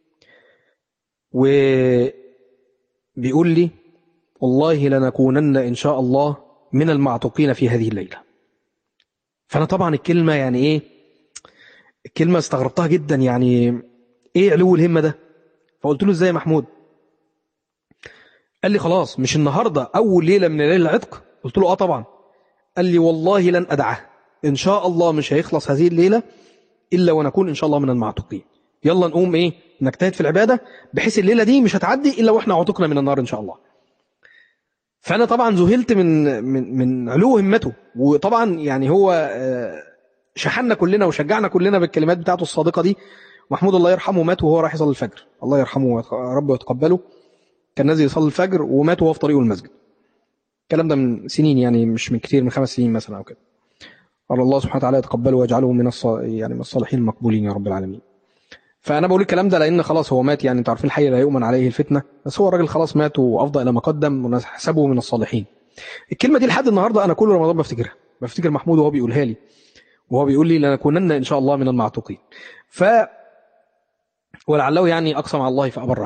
وبيقول لي والله لنكونن إن شاء الله من المعتوقين في هذه الليلة فأنا طبعا الكلمة يعني إيه الكلمة استغربتها جدا يعني إيه علو الهمة ده فقلت له إزاي يا محمود قال لي خلاص مش النهاردة أول ليلة من ليلة العتق قلت له آه طبعا قال لي والله لن أدعه إن شاء الله مش هيخلص هذه الليلة إلا ونكون إن شاء الله من المعتقين يلا نقوم إيه نجتهد في العبادة بحيث الليلة دي مش هتعدي إلا وإحنا عتقنا من النار إن شاء الله فأنا طبعا ذهلت من من من علو همته وطبعا يعني هو شحنا كلنا وشجعنا كلنا بالكلمات بتاعته الصادقة دي محمود الله يرحمه مات وهو راح يصلي الفجر الله يرحمه رب يتقبله كان نازل يصلي الفجر ومات وهو في طريقه المسجد الكلام ده من سنين يعني مش من كتير من خمس سنين مثلا أو كده قال الله سبحانه وتعالى يتقبله ويجعله من الص... يعني من الصالحين المقبولين يا رب العالمين فانا بقول الكلام ده لان خلاص هو مات يعني انتوا عارفين الحي لا يؤمن عليه الفتنه بس هو الراجل خلاص مات وافضى الى ما قدم ونحسبه من الصالحين الكلمه دي لحد النهارده انا كل رمضان بفتكرها بفتكر محمود وهو بيقولها لي وهو بيقول لي لنكونن ان شاء الله من المعتوقين ف ولعله يعني اقسم على الله فابره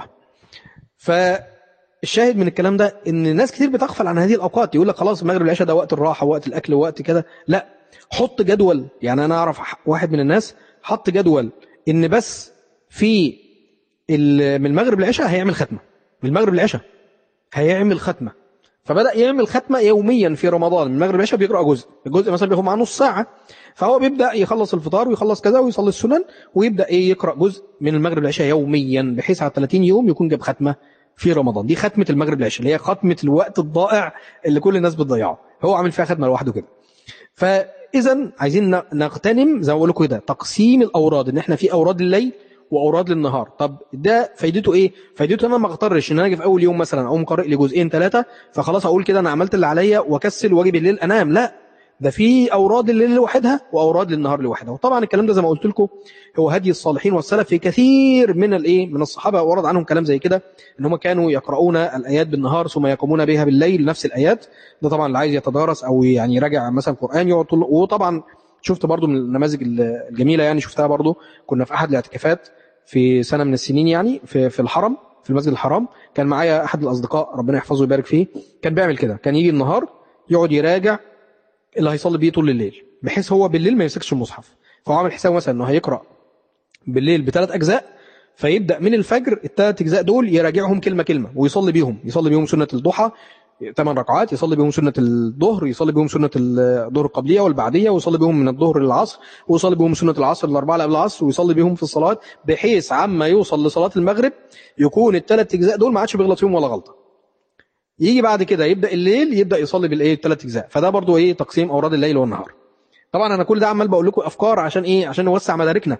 فالشاهد من الكلام ده ان ناس كتير بتغفل عن هذه الاوقات يقول لك خلاص المغرب العشاء ده وقت الراحه وقت الاكل ووقت كده لا حط جدول يعني انا اعرف واحد من الناس حط جدول ان بس في من المغرب العشاء هيعمل ختمه من المغرب العشاء هيعمل ختمه فبدا يعمل ختمه يوميا في رمضان من المغرب العشاء بيقرا جزء الجزء مثلا بياخد معاه نص ساعه فهو بيبدا يخلص الفطار ويخلص كذا ويصلي السنن ويبدا ايه يقرا جزء من المغرب العشاء يوميا بحيث على 30 يوم يكون جاب ختمه في رمضان دي ختمه المغرب العشاء اللي هي ختمه الوقت الضائع اللي كل الناس بتضيعه هو عامل فيها ختمه لوحده كده فاذا عايزين نغتنم زي ما بقول لكم كده تقسيم الاوراد ان احنا في اوراد الليل واوراد للنهار طب ده فايدته ايه فايدته انا ما اغترش ان انا اجي في اول يوم مثلا اقوم قارئ لي جزئين ثلاثه فخلاص اقول كده انا عملت اللي عليا واكسل واجي بالليل انام لا ده في اوراد الليل لوحدها واوراد للنهار لوحدها وطبعا الكلام ده زي ما قلت لكم هو هدي الصالحين والسلف في كثير من الايه من الصحابه ورد عنهم كلام زي كده ان هم كانوا يقرؤون الايات بالنهار ثم يقومون بها بالليل نفس الايات ده طبعا اللي عايز يتدارس او يعني يراجع مثلا قران يقعد وطبعا شفت برضو من النماذج الجميله يعني شفتها برضو كنا في احد الاعتكافات في سنه من السنين يعني في في الحرم في المسجد الحرام كان معايا احد الاصدقاء ربنا يحفظه ويبارك فيه كان بيعمل كده كان يجي النهار يقعد يراجع اللي هيصلي بيه طول الليل بحيث هو بالليل ما يمسكش المصحف فهو عامل حسابه مثلا انه هيقرا بالليل بثلاث اجزاء فيبدا من الفجر الثلاث اجزاء دول يراجعهم كلمه كلمه ويصلي بيهم يصلي بيهم سنه الضحى ثمان ركعات يصلي بهم سنة الظهر يصلي بهم سنة الظهر القبلية والبعدية ويصلي بهم من الظهر للعصر ويصلي بهم سنة العصر الأربعة اللي قبل العصر ويصلي بهم في الصلاة بحيث عما يوصل لصلاة المغرب يكون الثلاث أجزاء دول ما عادش بيغلط فيهم ولا غلطة يجي بعد كده يبدأ الليل يبدأ يصلي بالإيه الثلاث أجزاء فده برضو إيه تقسيم أوراد الليل والنهار طبعا أنا كل ده عمال بقول لكم أفكار عشان إيه عشان نوسع مداركنا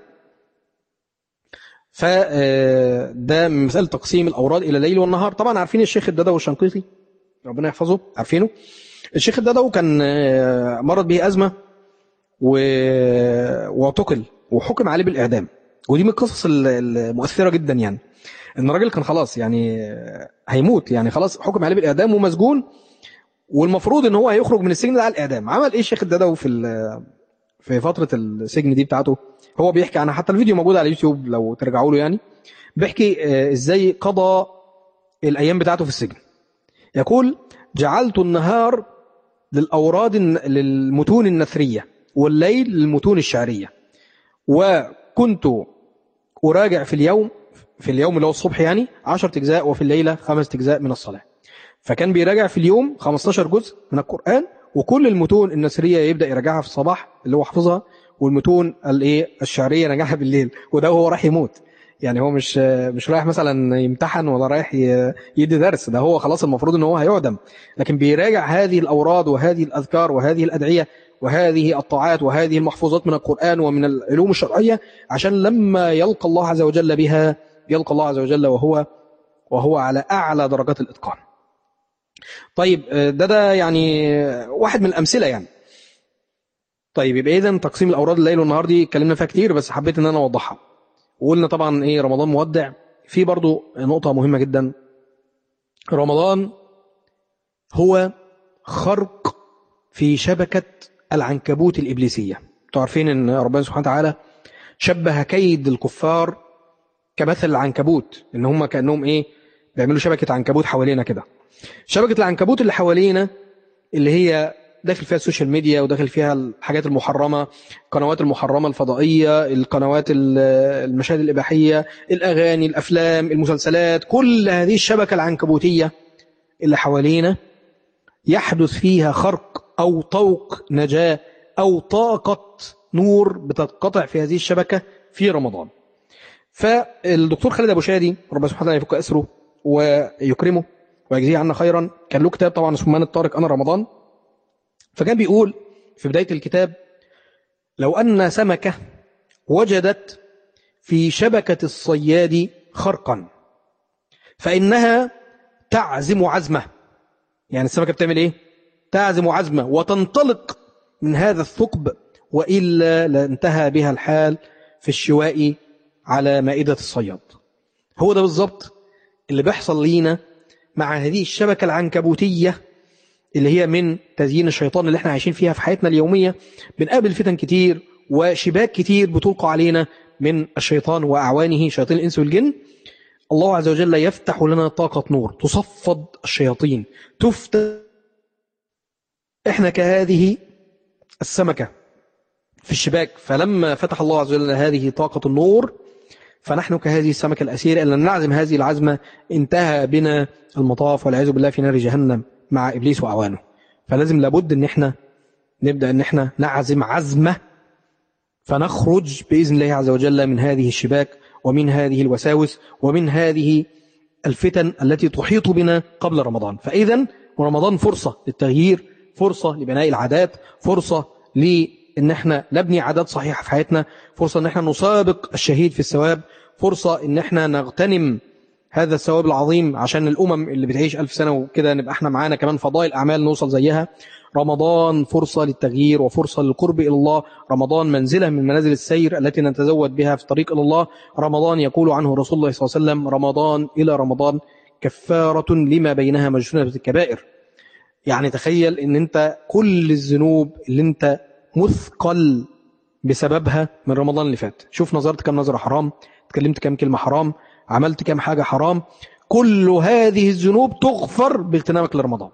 فده من مسألة تقسيم الأوراد إلى الليل والنهار طبعا عارفين الشيخ الدادا والشنقيطي ربنا يحفظه عارفينه الشيخ الدادو كان مرض به أزمة و... واعتقل وحكم عليه بالإعدام ودي من القصص المؤثرة جدا يعني ان الراجل كان خلاص يعني هيموت يعني خلاص حكم عليه بالإعدام ومسجون والمفروض ان هو هيخرج من السجن ده على الإعدام عمل ايه الشيخ الدادو في في فترة السجن دي بتاعته هو بيحكي عنها حتى الفيديو موجود على اليوتيوب لو ترجعوا له يعني بيحكي ازاي قضى الأيام بتاعته في السجن يقول جعلت النهار للأوراد للمتون النثرية والليل للمتون الشعرية وكنت أراجع في اليوم في اليوم اللي هو الصبح يعني 10 أجزاء وفي الليلة خمس أجزاء من الصلاة فكان بيراجع في اليوم 15 جزء من القرآن وكل المتون النثرية يبدأ يراجعها في الصباح اللي هو حافظها والمتون الايه الشعرية يراجعها بالليل وده هو راح يموت يعني هو مش مش رايح مثلا يمتحن ولا رايح يدي درس ده هو خلاص المفروض ان هو هيعدم لكن بيراجع هذه الاوراد وهذه الاذكار وهذه الادعيه وهذه الطاعات وهذه المحفوظات من القران ومن العلوم الشرعيه عشان لما يلقى الله عز وجل بها يلقى الله عز وجل وهو وهو على اعلى درجات الاتقان. طيب ده ده يعني واحد من الامثله يعني. طيب يبقى اذا تقسيم الاوراد الليل والنهار دي اتكلمنا فيها كتير بس حبيت ان انا اوضحها. وقلنا طبعا ايه رمضان مودع في برضو نقطة مهمة جدا رمضان هو خرق في شبكة العنكبوت الإبليسية تعرفين ان ربنا سبحانه وتعالى شبه كيد الكفار كمثل العنكبوت ان هم كأنهم ايه بيعملوا شبكة عنكبوت حوالينا كده شبكة العنكبوت اللي حوالينا اللي هي داخل فيها السوشيال ميديا وداخل فيها الحاجات المحرمة القنوات المحرمة الفضائية القنوات المشاهد الإباحية الأغاني الأفلام المسلسلات كل هذه الشبكة العنكبوتية اللي حوالينا يحدث فيها خرق أو طوق نجاة أو طاقة نور بتتقطع في هذه الشبكة في رمضان فالدكتور خالد أبو شادي ربنا سبحانه وتعالى يفك أسره ويكرمه ويجزيه عنا خيرا كان له كتاب طبعا اسمه من الطارق أنا رمضان فكان بيقول في بداية الكتاب لو أن سمكة وجدت في شبكة الصياد خرقا فإنها تعزم عزمه يعني السمكة بتعمل إيه؟ تعزم عزمه وتنطلق من هذا الثقب وإلا لانتهى بها الحال في الشواء على مائدة الصياد هو ده بالظبط اللي بيحصل لينا مع هذه الشبكة العنكبوتية اللي هي من تزيين الشيطان اللي احنا عايشين فيها في حياتنا اليومية بنقابل فتن كتير وشباك كتير بتلقى علينا من الشيطان وأعوانه شياطين الإنس والجن الله عز وجل يفتح لنا طاقة نور تصفد الشياطين تفتح احنا كهذه السمكة في الشباك فلما فتح الله عز وجل هذه طاقة النور فنحن كهذه السمكة الأسيرة إن نعزم هذه العزمة انتهى بنا المطاف والعياذ بالله في نار جهنم مع إبليس وأعوانه فلازم لابد إن احنا نبدأ إن احنا نعزم عزمة فنخرج بإذن الله عز وجل من هذه الشباك ومن هذه الوساوس ومن هذه الفتن التي تحيط بنا قبل رمضان فإذا رمضان فرصة للتغيير فرصة لبناء العادات فرصة لإن احنا نبني عادات صحيحة في حياتنا فرصة إن احنا نسابق الشهيد في الثواب فرصة إن احنا نغتنم هذا الثواب العظيم عشان الأمم اللي بتعيش ألف سنة وكده نبقى احنا معانا كمان فضائل أعمال نوصل زيها رمضان فرصة للتغيير وفرصة للقرب إلى الله رمضان منزلة من منازل السير التي نتزود بها في طريق إلى الله رمضان يقول عنه رسول الله صلى الله عليه وسلم رمضان إلى رمضان كفارة لما بينها مجنونة الكبائر يعني تخيل ان انت كل الذنوب اللي انت مثقل بسببها من رمضان اللي فات شوف نظرت كم نظرة حرام اتكلمت كم كلمة حرام عملت كم حاجة حرام كل هذه الذنوب تغفر باغتنامك لرمضان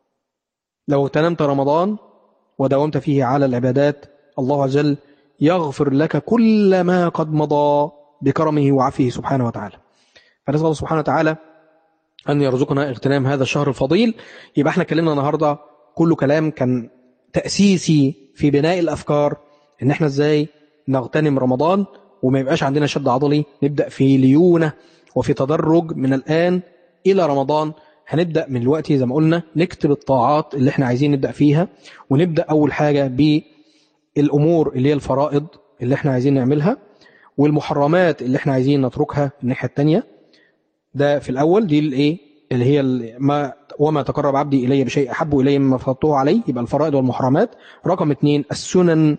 لو اغتنمت رمضان وداومت فيه على العبادات الله عز وجل يغفر لك كل ما قد مضى بكرمه وعفه سبحانه وتعالى فنسأل الله سبحانه وتعالى أن يرزقنا اغتنام هذا الشهر الفضيل يبقى احنا اتكلمنا النهاردة كله كلام كان تأسيسي في بناء الأفكار ان احنا ازاي نغتنم رمضان وما يبقاش عندنا شد عضلي نبدأ في ليونة وفي تدرج من الآن إلى رمضان هنبدأ من الوقت زي ما قلنا نكتب الطاعات اللي احنا عايزين نبدأ فيها ونبدأ أول حاجة بالأمور اللي هي الفرائض اللي احنا عايزين نعملها والمحرمات اللي احنا عايزين نتركها الناحية التانية ده في الأول دي الايه اللي هي ما وما تقرب عبدي إلي بشيء أحب إلي مما فرضته عليه يبقى الفرائض والمحرمات رقم اثنين السنن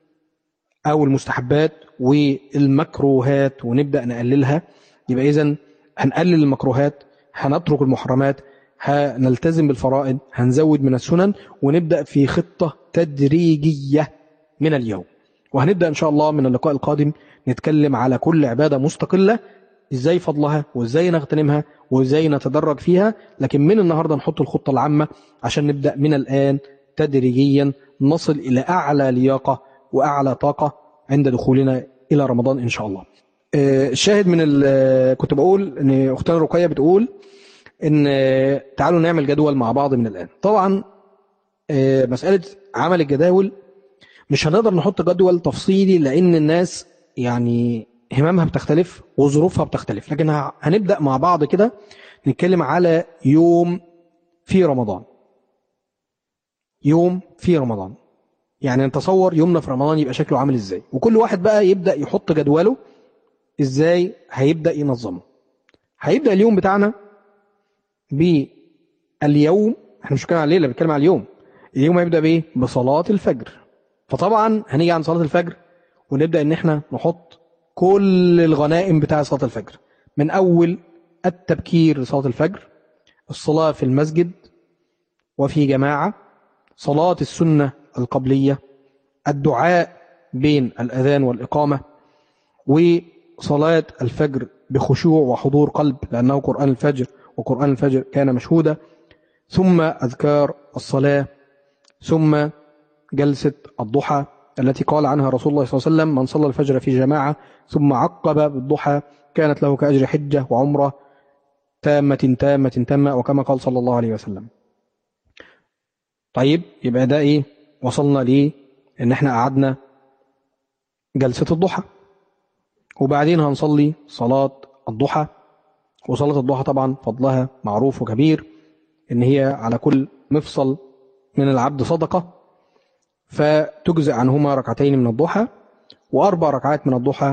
أو المستحبات والمكروهات ونبدأ نقللها يبقى إذن هنقلل المكروهات هنترك المحرمات هنلتزم بالفرائض هنزود من السنن ونبدأ في خطة تدريجية من اليوم وهنبدأ إن شاء الله من اللقاء القادم نتكلم على كل عبادة مستقلة ازاي فضلها وازاي نغتنمها وازاي نتدرج فيها لكن من النهاردة نحط الخطة العامة عشان نبدأ من الآن تدريجيا نصل إلى أعلى لياقة وأعلى طاقة عند دخولنا إلى رمضان إن شاء الله الشاهد من كنت بقول ان اختنا رقية بتقول ان تعالوا نعمل جدول مع بعض من الآن طبعا مسألة عمل الجداول مش هنقدر نحط جدول تفصيلي لأن الناس يعني همامها بتختلف وظروفها بتختلف لكن هنبدأ مع بعض كده نتكلم على يوم في رمضان يوم في رمضان يعني نتصور يومنا في رمضان يبقى شكله عامل ازاي وكل واحد بقى يبدأ يحط جدوله ازاي هيبدأ ينظمه هيبدأ اليوم بتاعنا باليوم احنا مش بنتكلم على الليله بنتكلم على اليوم اليوم هيبدأ بايه بصلاة الفجر فطبعا هنيجي عن صلاة الفجر ونبدأ ان احنا نحط كل الغنائم بتاع صلاة الفجر من أول التبكير لصلاة الفجر الصلاة في المسجد وفي جماعة صلاة السنة القبلية الدعاء بين الأذان والإقامة وصلاة الفجر بخشوع وحضور قلب لأنه قرآن الفجر وقرآن الفجر كان مشهودا ثم أذكار الصلاة ثم جلسة الضحى التي قال عنها رسول الله صلى الله عليه وسلم من صلى الفجر في جماعة ثم عقب بالضحى كانت له كأجر حجة وعمرة تامة تامة تامة وكما قال صلى الله عليه وسلم طيب يبقى ده ايه وصلنا ليه ان احنا قعدنا جلسة الضحى وبعدين هنصلي صلاة الضحى وصلاة الضحى طبعا فضلها معروف وكبير ان هي على كل مفصل من العبد صدقة فتجزئ عنهما ركعتين من الضحى وأربع ركعات من الضحى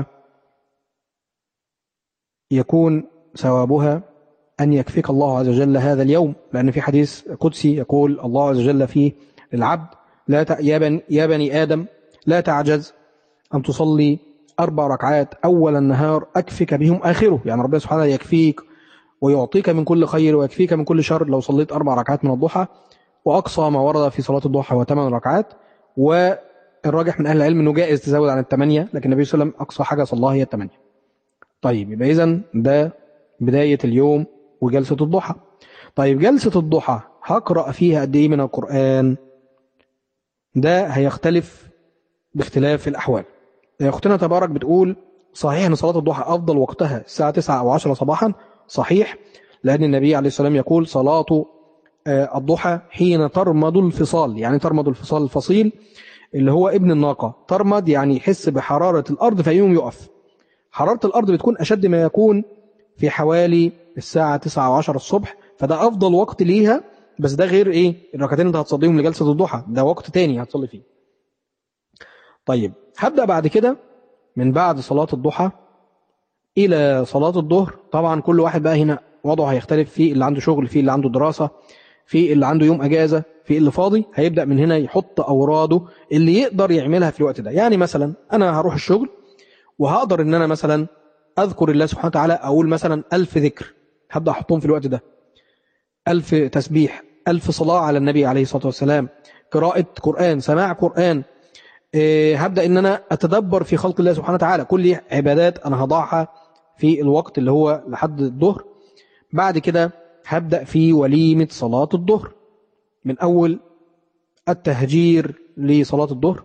يكون ثوابها أن يكفيك الله عز وجل هذا اليوم لأن في حديث قدسي يقول الله عز وجل فيه للعبد لا ت... يا, بني... يا بني آدم لا تعجز أن تصلي أربع ركعات أول النهار أكفك بهم آخره يعني ربنا سبحانه يكفيك ويعطيك من كل خير ويكفيك من كل شر لو صليت أربع ركعات من الضحى وأقصى ما ورد في صلاة الضحى هو ثمان ركعات والراجح من أهل العلم أنه جائز تزود عن الثمانية لكن النبي صلى الله عليه وسلم أقصى حاجة صلاها هي الثمانية طيب يبقى إذا ده بداية اليوم وجلسة الضحى طيب جلسة الضحى هقرأ فيها قد إيه من القرآن ده هيختلف باختلاف الأحوال أختنا تبارك بتقول صحيح أن صلاة الضحى أفضل وقتها الساعة 9 أو 10 صباحا صحيح لأن النبي عليه السلام يقول صلاة الضحى حين ترمد الفصال يعني ترمد الفصال الفصيل اللي هو ابن الناقة ترمد يعني يحس بحرارة الأرض فيوم يقف حرارة الأرض بتكون أشد ما يكون في حوالي الساعة 9 أو 10 الصبح فده أفضل وقت ليها بس ده غير إيه الركعتين اللي هتصليهم لجلسة الضحى ده وقت تاني هتصلي فيه طيب هبدأ بعد كده من بعد صلاة الضحى إلى صلاة الظهر طبعا كل واحد بقى هنا وضعه هيختلف في اللي عنده شغل في اللي عنده دراسة في اللي عنده يوم أجازة في اللي فاضي هيبدأ من هنا يحط أوراده اللي يقدر يعملها في الوقت ده يعني مثلا أنا هروح الشغل وهقدر إن أنا مثلا أذكر الله سبحانه وتعالى أقول مثلا ألف ذكر هبدأ أحطهم في الوقت ده ألف تسبيح ألف صلاة على النبي عليه الصلاة والسلام قراءة قرآن سماع قرآن إيه هبدأ إن أنا أتدبر في خلق الله سبحانه وتعالى كل عبادات أنا هضعها في الوقت اللي هو لحد الظهر بعد كده هبدأ في وليمة صلاة الظهر من أول التهجير لصلاة الظهر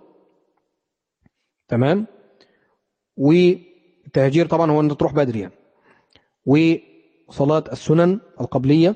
تمام والتهجير طبعا هو أنت تروح بدري يعني وصلاة السنن القبلية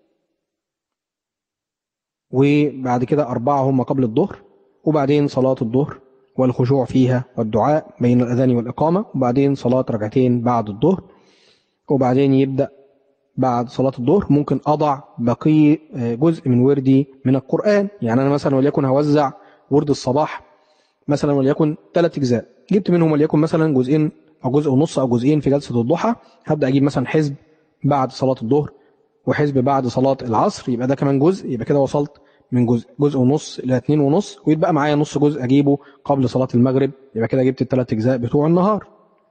وبعد كده أربعة هم قبل الظهر وبعدين صلاة الظهر والخشوع فيها والدعاء بين الأذان والإقامة وبعدين صلاة ركعتين بعد الظهر وبعدين يبدأ بعد صلاة الظهر ممكن أضع بقي جزء من وردي من القرآن يعني أنا مثلا وليكن هوزع ورد الصباح مثلا وليكن ثلاث أجزاء جبت منهم وليكن مثلا جزئين أو جزء ونص أو جزئين في جلسة الضحى هبدأ أجيب مثلا حزب بعد صلاة الظهر وحزب بعد صلاة العصر يبقى ده كمان جزء يبقى كده وصلت من جزء جزء ونص إلى اتنين ونص ويتبقى معايا نص جزء أجيبه قبل صلاة المغرب يبقى كده جبت الثلاث أجزاء بتوع النهار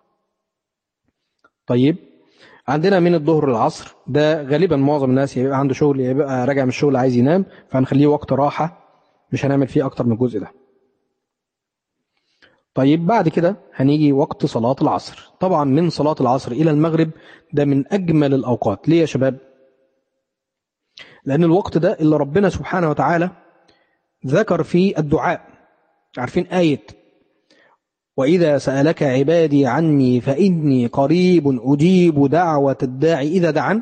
طيب عندنا من الظهر للعصر ده غالبا معظم الناس يبقى عنده شغل يبقى راجع من الشغل عايز ينام فهنخليه وقت راحة مش هنعمل فيه أكتر من الجزء ده طيب بعد كده هنيجي وقت صلاة العصر طبعا من صلاة العصر إلى المغرب ده من أجمل الأوقات ليه يا شباب لأن الوقت ده اللي ربنا سبحانه وتعالى ذكر فيه الدعاء عارفين آية وإذا سألك عبادي عني فإني قريب أجيب دعوة الداعي إذا دعان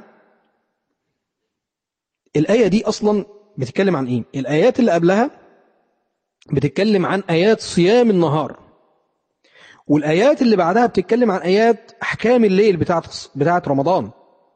الآية دي أصلا بتتكلم عن إيه الآيات اللي قبلها بتتكلم عن آيات صيام النهار والآيات اللي بعدها بتتكلم عن آيات أحكام الليل بتاعت, بتاعت رمضان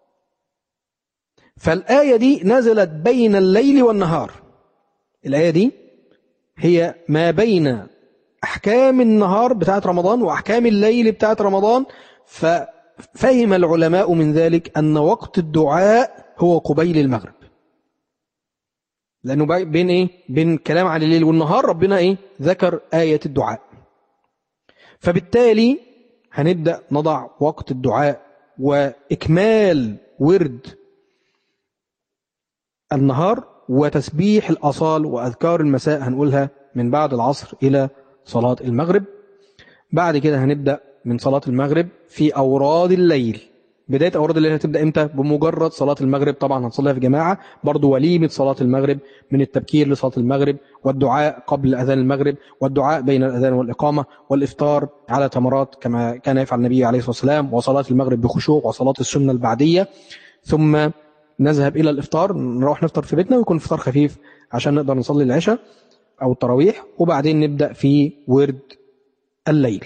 فالآية دي نزلت بين الليل والنهار الآية دي هي ما بين أحكام النهار بتاعت رمضان وأحكام الليل بتاعت رمضان ففهم العلماء من ذلك أن وقت الدعاء هو قبيل المغرب لأنه بين إيه؟ بين كلام عن الليل والنهار ربنا إيه؟ ذكر آية الدعاء فبالتالي هنبدأ نضع وقت الدعاء وإكمال ورد النهار وتسبيح الأصال وأذكار المساء هنقولها من بعد العصر إلى صلاة المغرب بعد كده هنبدأ من صلاة المغرب في أوراد الليل بداية أوراد الليل هتبدأ إمتى؟ بمجرد صلاة المغرب طبعا هنصليها في جماعة برضو وليمة صلاة المغرب من التبكير لصلاة المغرب والدعاء قبل أذان المغرب والدعاء بين الأذان والإقامة والإفطار على تمرات كما كان يفعل النبي عليه الصلاة والسلام وصلاة المغرب بخشوع وصلاة السنة البعدية ثم نذهب إلى الإفطار نروح نفطر في بيتنا ويكون فطار خفيف عشان نقدر نصلي العشاء أو التراويح وبعدين نبدأ في ورد الليل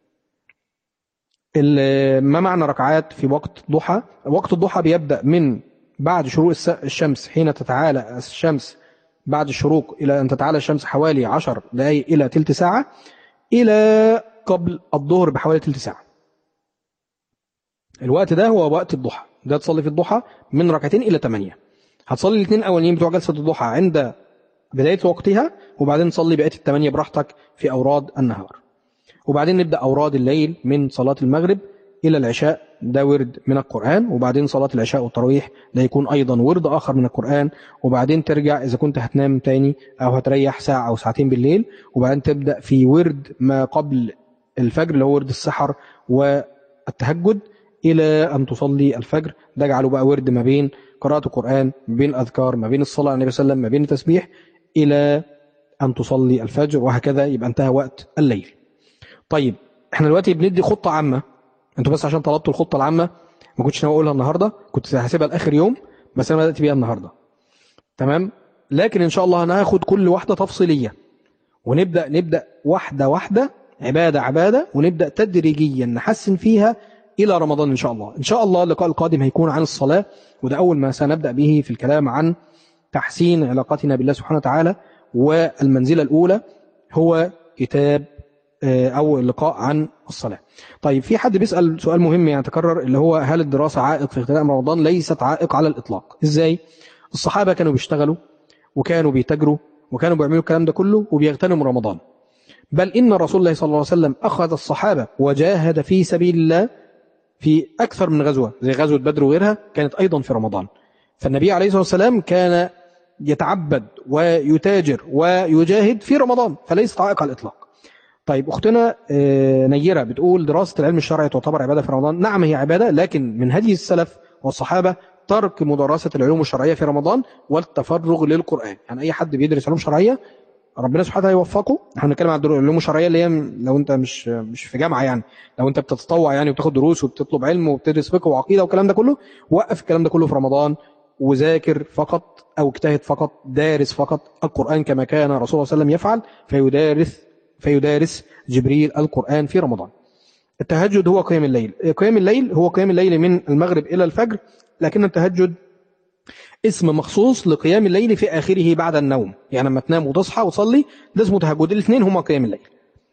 ما معنى ركعات في وقت الضحى وقت الضحى بيبدأ من بعد شروق الشمس حين تتعالى الشمس بعد الشروق إلى أن تتعالى الشمس حوالي عشر دقائق إلى تلت ساعة إلى قبل الظهر بحوالي تلت ساعة الوقت ده هو وقت الضحى ده تصلي في الضحى من ركعتين إلى ثمانية هتصلي الاثنين الأولين بتوع جلسة الضحى عند بداية وقتها وبعدين تصلي بقية الثمانية براحتك في أوراد النهار وبعدين نبدأ أوراد الليل من صلاة المغرب إلى العشاء ده ورد من القرآن وبعدين صلاة العشاء والتراويح ده يكون أيضا ورد آخر من القرآن وبعدين ترجع إذا كنت هتنام تاني أو هتريح ساعة أو ساعتين بالليل وبعدين تبدأ في ورد ما قبل الفجر اللي هو ورد السحر والتهجد إلى أن تصلي الفجر ده اجعله بقى ورد ما بين قراءة القرآن ما بين الأذكار ما بين الصلاة على النبي صلى الله عليه وسلم ما بين التسبيح إلى أن تصلي الفجر وهكذا يبقى انتهى وقت الليل طيب احنا دلوقتي بندي خطة عامة انتوا بس عشان طلبتوا الخطة العامة ما كنتش ناوي اقولها النهاردة كنت هسيبها لاخر يوم بس انا بدأت بيها النهاردة تمام لكن ان شاء الله هناخد كل واحدة تفصيلية ونبدأ نبدأ واحدة واحدة عبادة عبادة ونبدأ تدريجيا نحسن فيها إلى رمضان إن شاء الله إن شاء الله اللقاء القادم هيكون عن الصلاة وده أول ما سنبدأ به في الكلام عن تحسين علاقتنا بالله سبحانه وتعالى والمنزلة الأولى هو كتاب أو اللقاء عن الصلاة طيب في حد بيسأل سؤال مهم يعني تكرر اللي هو هل الدراسة عائق في اغتناء رمضان ليست عائق على الإطلاق إزاي الصحابة كانوا بيشتغلوا وكانوا بيتجروا وكانوا بيعملوا الكلام ده كله وبيغتنموا رمضان بل إن رسول الله صلى الله عليه وسلم أخذ الصحابة وجاهد في سبيل الله في أكثر من غزوة زي غزوة بدر وغيرها كانت أيضا في رمضان فالنبي عليه الصلاة والسلام كان يتعبد ويتاجر ويجاهد في رمضان فليس عائق على الإطلاق طيب أختنا نيرة بتقول دراسة العلم الشرعي تعتبر عبادة في رمضان نعم هي عبادة لكن من هدي السلف والصحابة ترك مدرسة العلوم الشرعية في رمضان والتفرغ للقرآن يعني أي حد بيدرس علوم شرعية ربنا سبحانه وتعالى يوفقه احنا بنتكلم عن العلوم الشرعيه اللي هي لو انت مش مش في جامعه يعني لو انت بتتطوع يعني وبتاخد دروس وبتطلب علم وبتدرس فقه وعقيده والكلام ده كله وقف الكلام ده كله في رمضان وذاكر فقط او اجتهد فقط دارس فقط القران كما كان رسول الله صلى الله عليه وسلم يفعل فيدارس فيدارس جبريل القران في رمضان التهجد هو قيام الليل قيام الليل هو قيام الليل من المغرب الى الفجر لكن التهجد اسم مخصوص لقيام الليل في آخره بعد النوم يعني لما تنام وتصحى وتصلي ده اسمه تهجد الاثنين هما قيام الليل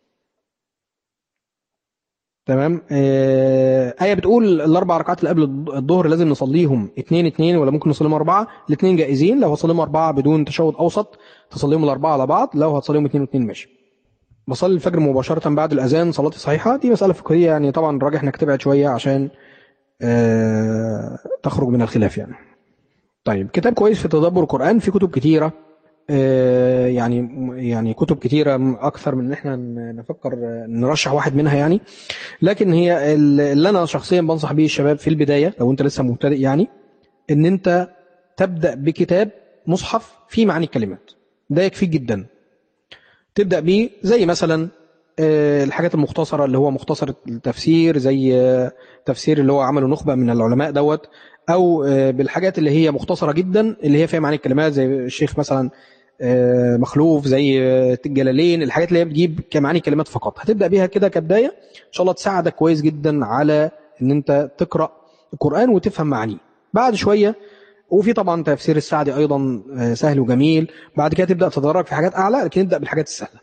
تمام آه آية بتقول الأربع ركعات اللي قبل الظهر لازم نصليهم اثنين اثنين ولا ممكن نصليهم أربعة الاثنين جائزين لو هتصليهم أربعة بدون تشهد أوسط تصليهم الأربعة على بعض لو هتصليهم اثنين واثنين ماشي بصلي الفجر مباشرة بعد الأذان صلاتي صحيحة دي مسألة فقهية يعني طبعا الراجح انك تبعد شوية عشان آه تخرج من الخلاف يعني طيب كتاب كويس في تدبر القرآن في كتب كتيرة يعني يعني كتب كتيرة أكثر من إن إحنا نفكر نرشح واحد منها يعني لكن هي اللي أنا شخصيا بنصح بيه الشباب في البداية لو أنت لسه مبتدئ يعني إن أنت تبدأ بكتاب مصحف فيه معاني الكلمات ده يكفيك جدا تبدأ بيه زي مثلا الحاجات المختصرة اللي هو مختصر التفسير زي تفسير اللي هو عمله نخبة من العلماء دوت أو بالحاجات اللي هي مختصرة جدا اللي هي فيها معاني الكلمات زي الشيخ مثلا مخلوف زي الجلالين الحاجات اللي هي بتجيب كمعاني كلمات فقط هتبدأ بيها كده كبداية إن شاء الله تساعدك كويس جدا على إن أنت تقرأ القرآن وتفهم معانيه بعد شوية وفي طبعا تفسير السعدي أيضا سهل وجميل بعد كده تبدأ تتدرج في حاجات أعلى لكن نبدأ بالحاجات السهلة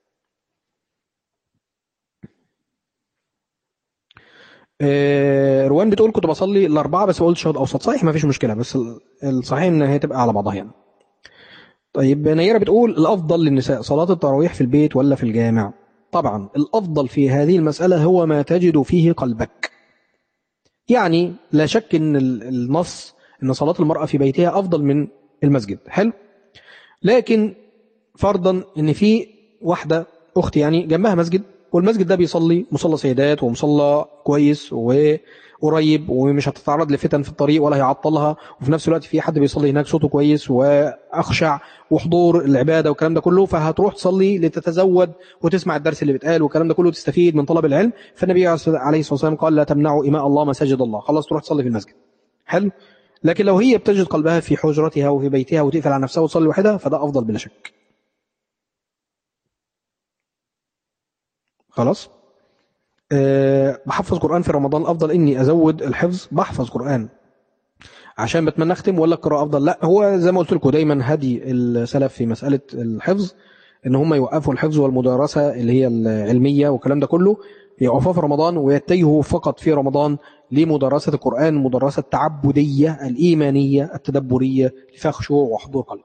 روان بتقول كنت بصلي الأربعة بس قلت شهد أوسط صحيح ما فيش مشكلة بس الصحيح إن هي تبقى على بعضها يعني طيب نيرة بتقول الأفضل للنساء صلاة التراويح في البيت ولا في الجامع طبعا الأفضل في هذه المسألة هو ما تجد فيه قلبك يعني لا شك إن النص إن صلاة المرأة في بيتها أفضل من المسجد حلو لكن فرضا إن في واحدة أختي يعني جنبها مسجد والمسجد ده بيصلي مصلى سيدات ومصلى كويس وقريب ومش هتتعرض لفتن في الطريق ولا هيعطلها وفي نفس الوقت في حد بيصلي هناك صوته كويس واخشع وحضور العباده والكلام ده كله فهتروح تصلي لتتزود وتسمع الدرس اللي بيتقال والكلام ده كله وتستفيد من طلب العلم فالنبي عليه الصلاه والسلام قال لا تمنعوا اماء الله مساجد الله خلاص تروح تصلي في المسجد حلو لكن لو هي بتجد قلبها في حجرتها وفي بيتها وتقفل على نفسها وتصلي وحدها فده افضل بلا شك خلاص أه بحفظ قرآن في رمضان أفضل إني أزود الحفظ بحفظ قرآن عشان بتمنى أختم ولا القراءة أفضل لا هو زي ما قلت لكم دايما هدي السلف في مسألة الحفظ إن هم يوقفوا الحفظ والمدارسة اللي هي العلمية والكلام ده كله يوقفوها في رمضان ويتجهوا فقط في رمضان لمدارسة القرآن مدرسة تعبدية الإيمانية التدبرية اللي فيها خشوع وحضور قلب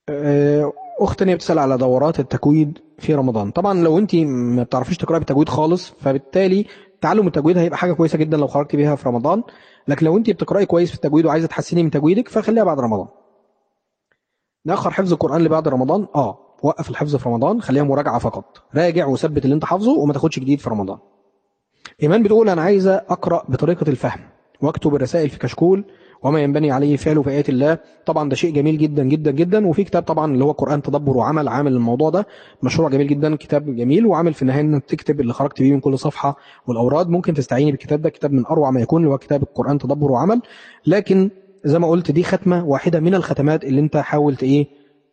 آه، اخت تانية بتسال على دورات التجويد في رمضان طبعا لو انت ما بتعرفيش تقراي بالتجويد خالص فبالتالي تعلم التجويد هيبقى حاجه كويسه جدا لو خرجتي بيها في رمضان لكن لو انت بتقراي كويس في التجويد وعايزه تحسني من تجويدك فخليها بعد رمضان ناخر حفظ القران لبعد رمضان اه وقف الحفظ في رمضان خليها مراجعه فقط راجع وثبت اللي انت حافظه وما تاخدش جديد في رمضان ايمان بتقول انا عايزه اقرا بطريقه الفهم واكتب الرسائل في كشكول وما ينبني عليه فعله في آيات الله طبعا ده شيء جميل جدا جدا جدا وفي كتاب طبعا اللي هو قرآن تدبر وعمل عامل الموضوع ده مشروع جميل جدا كتاب جميل وعامل في النهاية انك تكتب اللي خرجت بيه من كل صفحة والأوراد ممكن تستعيني بالكتاب ده كتاب من أروع ما يكون اللي هو كتاب القرآن تدبر وعمل لكن زي ما قلت دي ختمة واحدة من الختمات اللي انت حاولت ايه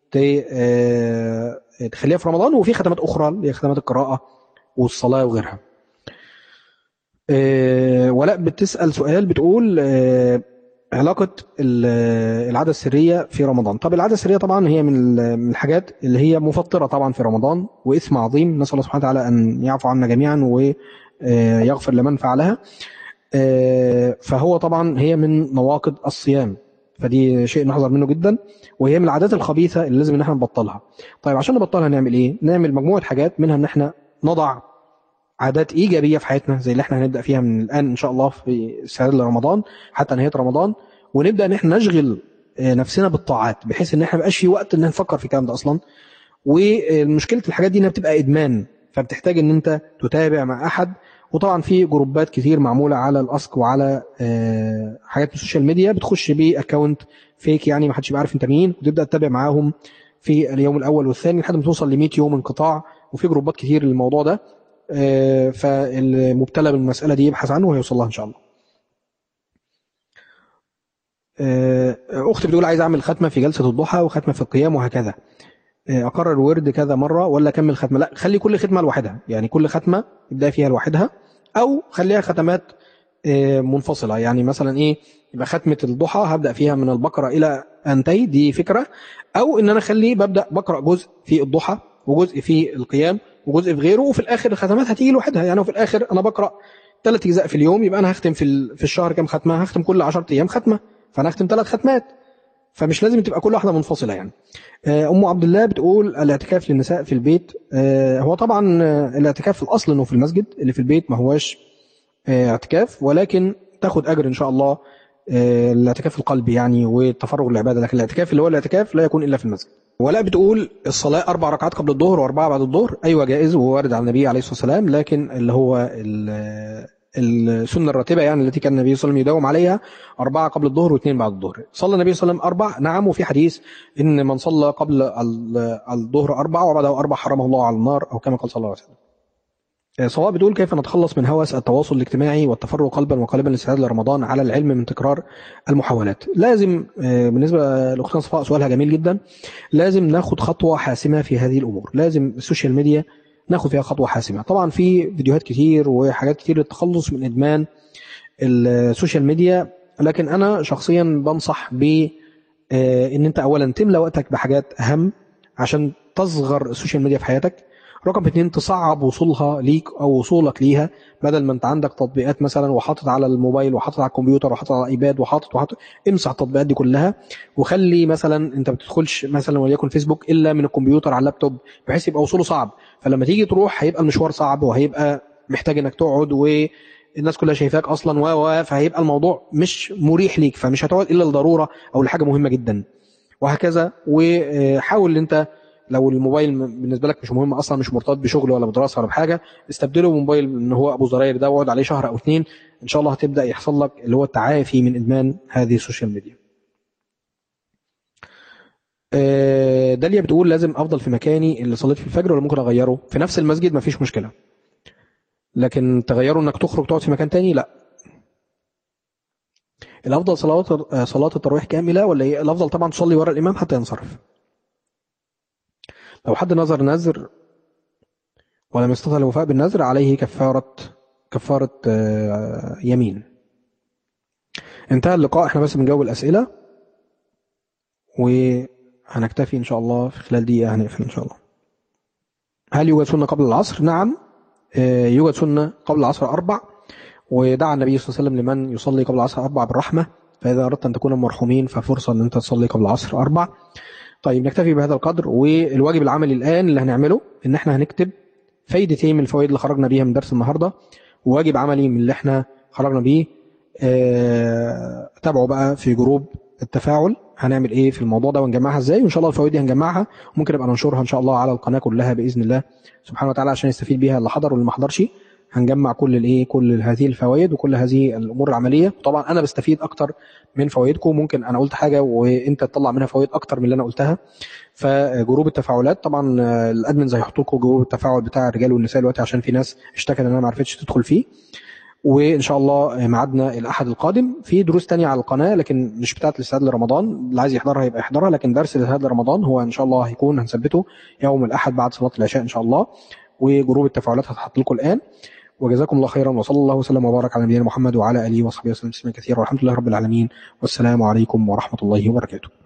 اه تخليها في رمضان وفي ختمات أخرى اللي هي ختمات القراءة والصلاة وغيرها اه ولاء بتسأل سؤال بتقول اه علاقة العادة السرية في رمضان طب العادة السرية طبعا هي من الحاجات اللي هي مفطرة طبعا في رمضان وإثم عظيم نسأل الله سبحانه وتعالى أن يعفو عنا جميعا ويغفر لمن فعلها فهو طبعا هي من نواقض الصيام فدي شيء نحذر منه جدا وهي من العادات الخبيثة اللي لازم ان احنا نبطلها طيب عشان نبطلها نعمل ايه نعمل مجموعة حاجات منها ان احنا نضع عادات إيجابية في حياتنا زي اللي احنا هنبدأ فيها من الآن إن شاء الله في استعداد لرمضان حتى نهاية رمضان ونبدأ إن احنا نشغل نفسنا بالطاعات بحيث إن احنا مبقاش في وقت إن نفكر في الكلام ده أصلا ومشكلة الحاجات دي إنها بتبقى إدمان فبتحتاج إن أنت تتابع مع أحد وطبعا في جروبات كتير معمولة على الأسك وعلى حاجات من السوشيال ميديا بتخش بأكونت فيك يعني ما حدش يبقى عارف أنت مين وتبدأ تتابع معاهم في اليوم الأول والثاني لحد ما توصل ل 100 يوم انقطاع وفي جروبات كتير للموضوع ده فالمبتلى بالمسألة دي يبحث عنه وهيوصل لها إن شاء الله أختي بتقول عايز أعمل ختمة في جلسة الضحى وختمة في القيام وهكذا أقرر ورد كذا مرة ولا أكمل ختمة لا خلي كل ختمة لوحدها يعني كل ختمة ابدأ فيها لوحدها أو خليها ختمات منفصلة يعني مثلا إيه يبقى ختمة الضحى هبدأ فيها من البقرة إلى أنتهي دي فكرة أو إن أنا أخلي ببدأ بقرأ جزء في الضحى وجزء في القيام وجزء في غيره وفي الاخر الختمات هتيجي لوحدها يعني وفي الاخر انا بقرا ثلاث اجزاء في اليوم يبقى انا هختم في في الشهر كام ختمه هختم كل 10 ايام ختمه فانا هختم ثلاث ختمات فمش لازم تبقى كل واحده منفصله يعني ام عبد الله بتقول الاعتكاف للنساء في البيت هو طبعا الاعتكاف في الاصل انه في المسجد اللي في البيت ما هواش اعتكاف ولكن تاخد اجر ان شاء الله الاعتكاف القلبي يعني والتفرغ للعباده لكن الاعتكاف اللي هو الاعتكاف لا يكون الا في المسجد ولا بتقول الصلاة أربع ركعات قبل الظهر وأربعة بعد الظهر أيوة جائز ووارد على النبي عليه الصلاة والسلام لكن اللي هو السنة الراتبة يعني التي كان النبي صلى الله عليه وسلم يداوم عليها أربعة قبل الظهر واثنين بعد الظهر صلى النبي صلى الله عليه وسلم أربع نعم وفي حديث إن من صلى قبل الظهر أربع وبعده أربع حرمه الله على النار أو كما قال صلى الله عليه وسلم صواب بتقول كيف نتخلص من هوس التواصل الاجتماعي والتفرغ قلبا وقالبا للاستعداد لرمضان على العلم من تكرار المحاولات لازم بالنسبة لأختنا صفاء سؤالها جميل جدا لازم ناخد خطوة حاسمة في هذه الأمور لازم السوشيال ميديا ناخد فيها خطوة حاسمة طبعا في فيديوهات كتير وحاجات كتير للتخلص من إدمان السوشيال ميديا لكن أنا شخصيا بنصح ب إن أنت أولا تملى وقتك بحاجات أهم عشان تصغر السوشيال ميديا في حياتك رقم اتنين تصعب وصولها ليك او وصولك ليها بدل ما انت عندك تطبيقات مثلا وحاطط على الموبايل وحاطط على الكمبيوتر وحاطط على الايباد وحاطط وحاطط امسح التطبيقات دي كلها وخلي مثلا انت ما بتدخلش مثلا وليكن فيسبوك الا من الكمبيوتر على اللابتوب بحيث يبقى وصوله صعب فلما تيجي تروح هيبقى المشوار صعب وهيبقى محتاج انك تقعد والناس كلها شايفاك اصلا و فهيبقى الموضوع مش مريح ليك فمش هتقعد الا لضروره او لحاجه مهمه جدا وهكذا وحاول انت لو الموبايل بالنسبه لك مش مهم اصلا مش مرتبط بشغل ولا بدراسه ولا بحاجه استبدله بموبايل ان هو ابو زراير ده واقعد عليه شهر او اثنين ان شاء الله هتبدا يحصل لك اللي هو التعافي من ادمان هذه السوشيال ميديا داليا بتقول لازم افضل في مكاني اللي صليت في الفجر ولا ممكن اغيره في نفس المسجد مفيش مشكله لكن تغيره انك تخرج تقعد في مكان تاني لا الافضل صلاه صلاه التراويح كامله ولا ايه الافضل طبعا تصلي ورا الامام حتى ينصرف لو حد نظر نذر ولم يستطع الوفاء بالنذر عليه كفارة كفارة يمين انتهى اللقاء احنا بس بنجاوب الأسئلة وهنكتفي إن شاء الله في خلال دقيقة هنقفل إن شاء الله هل يوجد سنة قبل العصر؟ نعم يوجد سنة قبل العصر أربع ودعا النبي صلى الله عليه وسلم لمن يصلي قبل العصر أربع بالرحمة فإذا أردت أن تكون مرحومين ففرصة أن أنت تصلي قبل العصر أربع طيب نكتفي بهذا القدر والواجب العملي الآن اللي هنعمله إن إحنا هنكتب فايدتين من الفوائد اللي خرجنا بيها من درس النهاردة وواجب عملي من اللي إحنا خرجنا بيه آه، تابعوا بقى في جروب التفاعل هنعمل ايه في الموضوع ده ونجمعها ازاي وان شاء الله الفوائد دي هنجمعها وممكن نبقى ننشرها ان شاء الله على القناه كلها باذن الله سبحانه وتعالى عشان يستفيد بيها اللي حضر واللي ما حضرش هنجمع كل الايه كل هذه الفوائد وكل هذه الامور العمليه طبعا انا بستفيد اكتر من فوائدكم ممكن انا قلت حاجه وانت تطلع منها فوائد اكتر من اللي انا قلتها فجروب التفاعلات طبعا آه، الادمنز هيحطوا لكم جروب التفاعل بتاع الرجال والنساء دلوقتي عشان في ناس اشتكت انها ما عرفتش تدخل فيه وان شاء الله ميعادنا الاحد القادم في دروس تانية على القناه لكن مش بتاعه الاستعداد لرمضان اللي عايز يحضرها يبقى يحضرها لكن درس الاستعداد لرمضان هو ان شاء الله هيكون هنثبته يوم الاحد بعد صلاه العشاء ان شاء الله وجروب التفاعلات هتحط لكم الان وجزاكم الله خيرا وصلى الله وسلم وبارك على نبينا محمد وعلى اله وصحبه وسلم تسليما كثيرا والحمد لله رب العالمين والسلام عليكم ورحمه الله وبركاته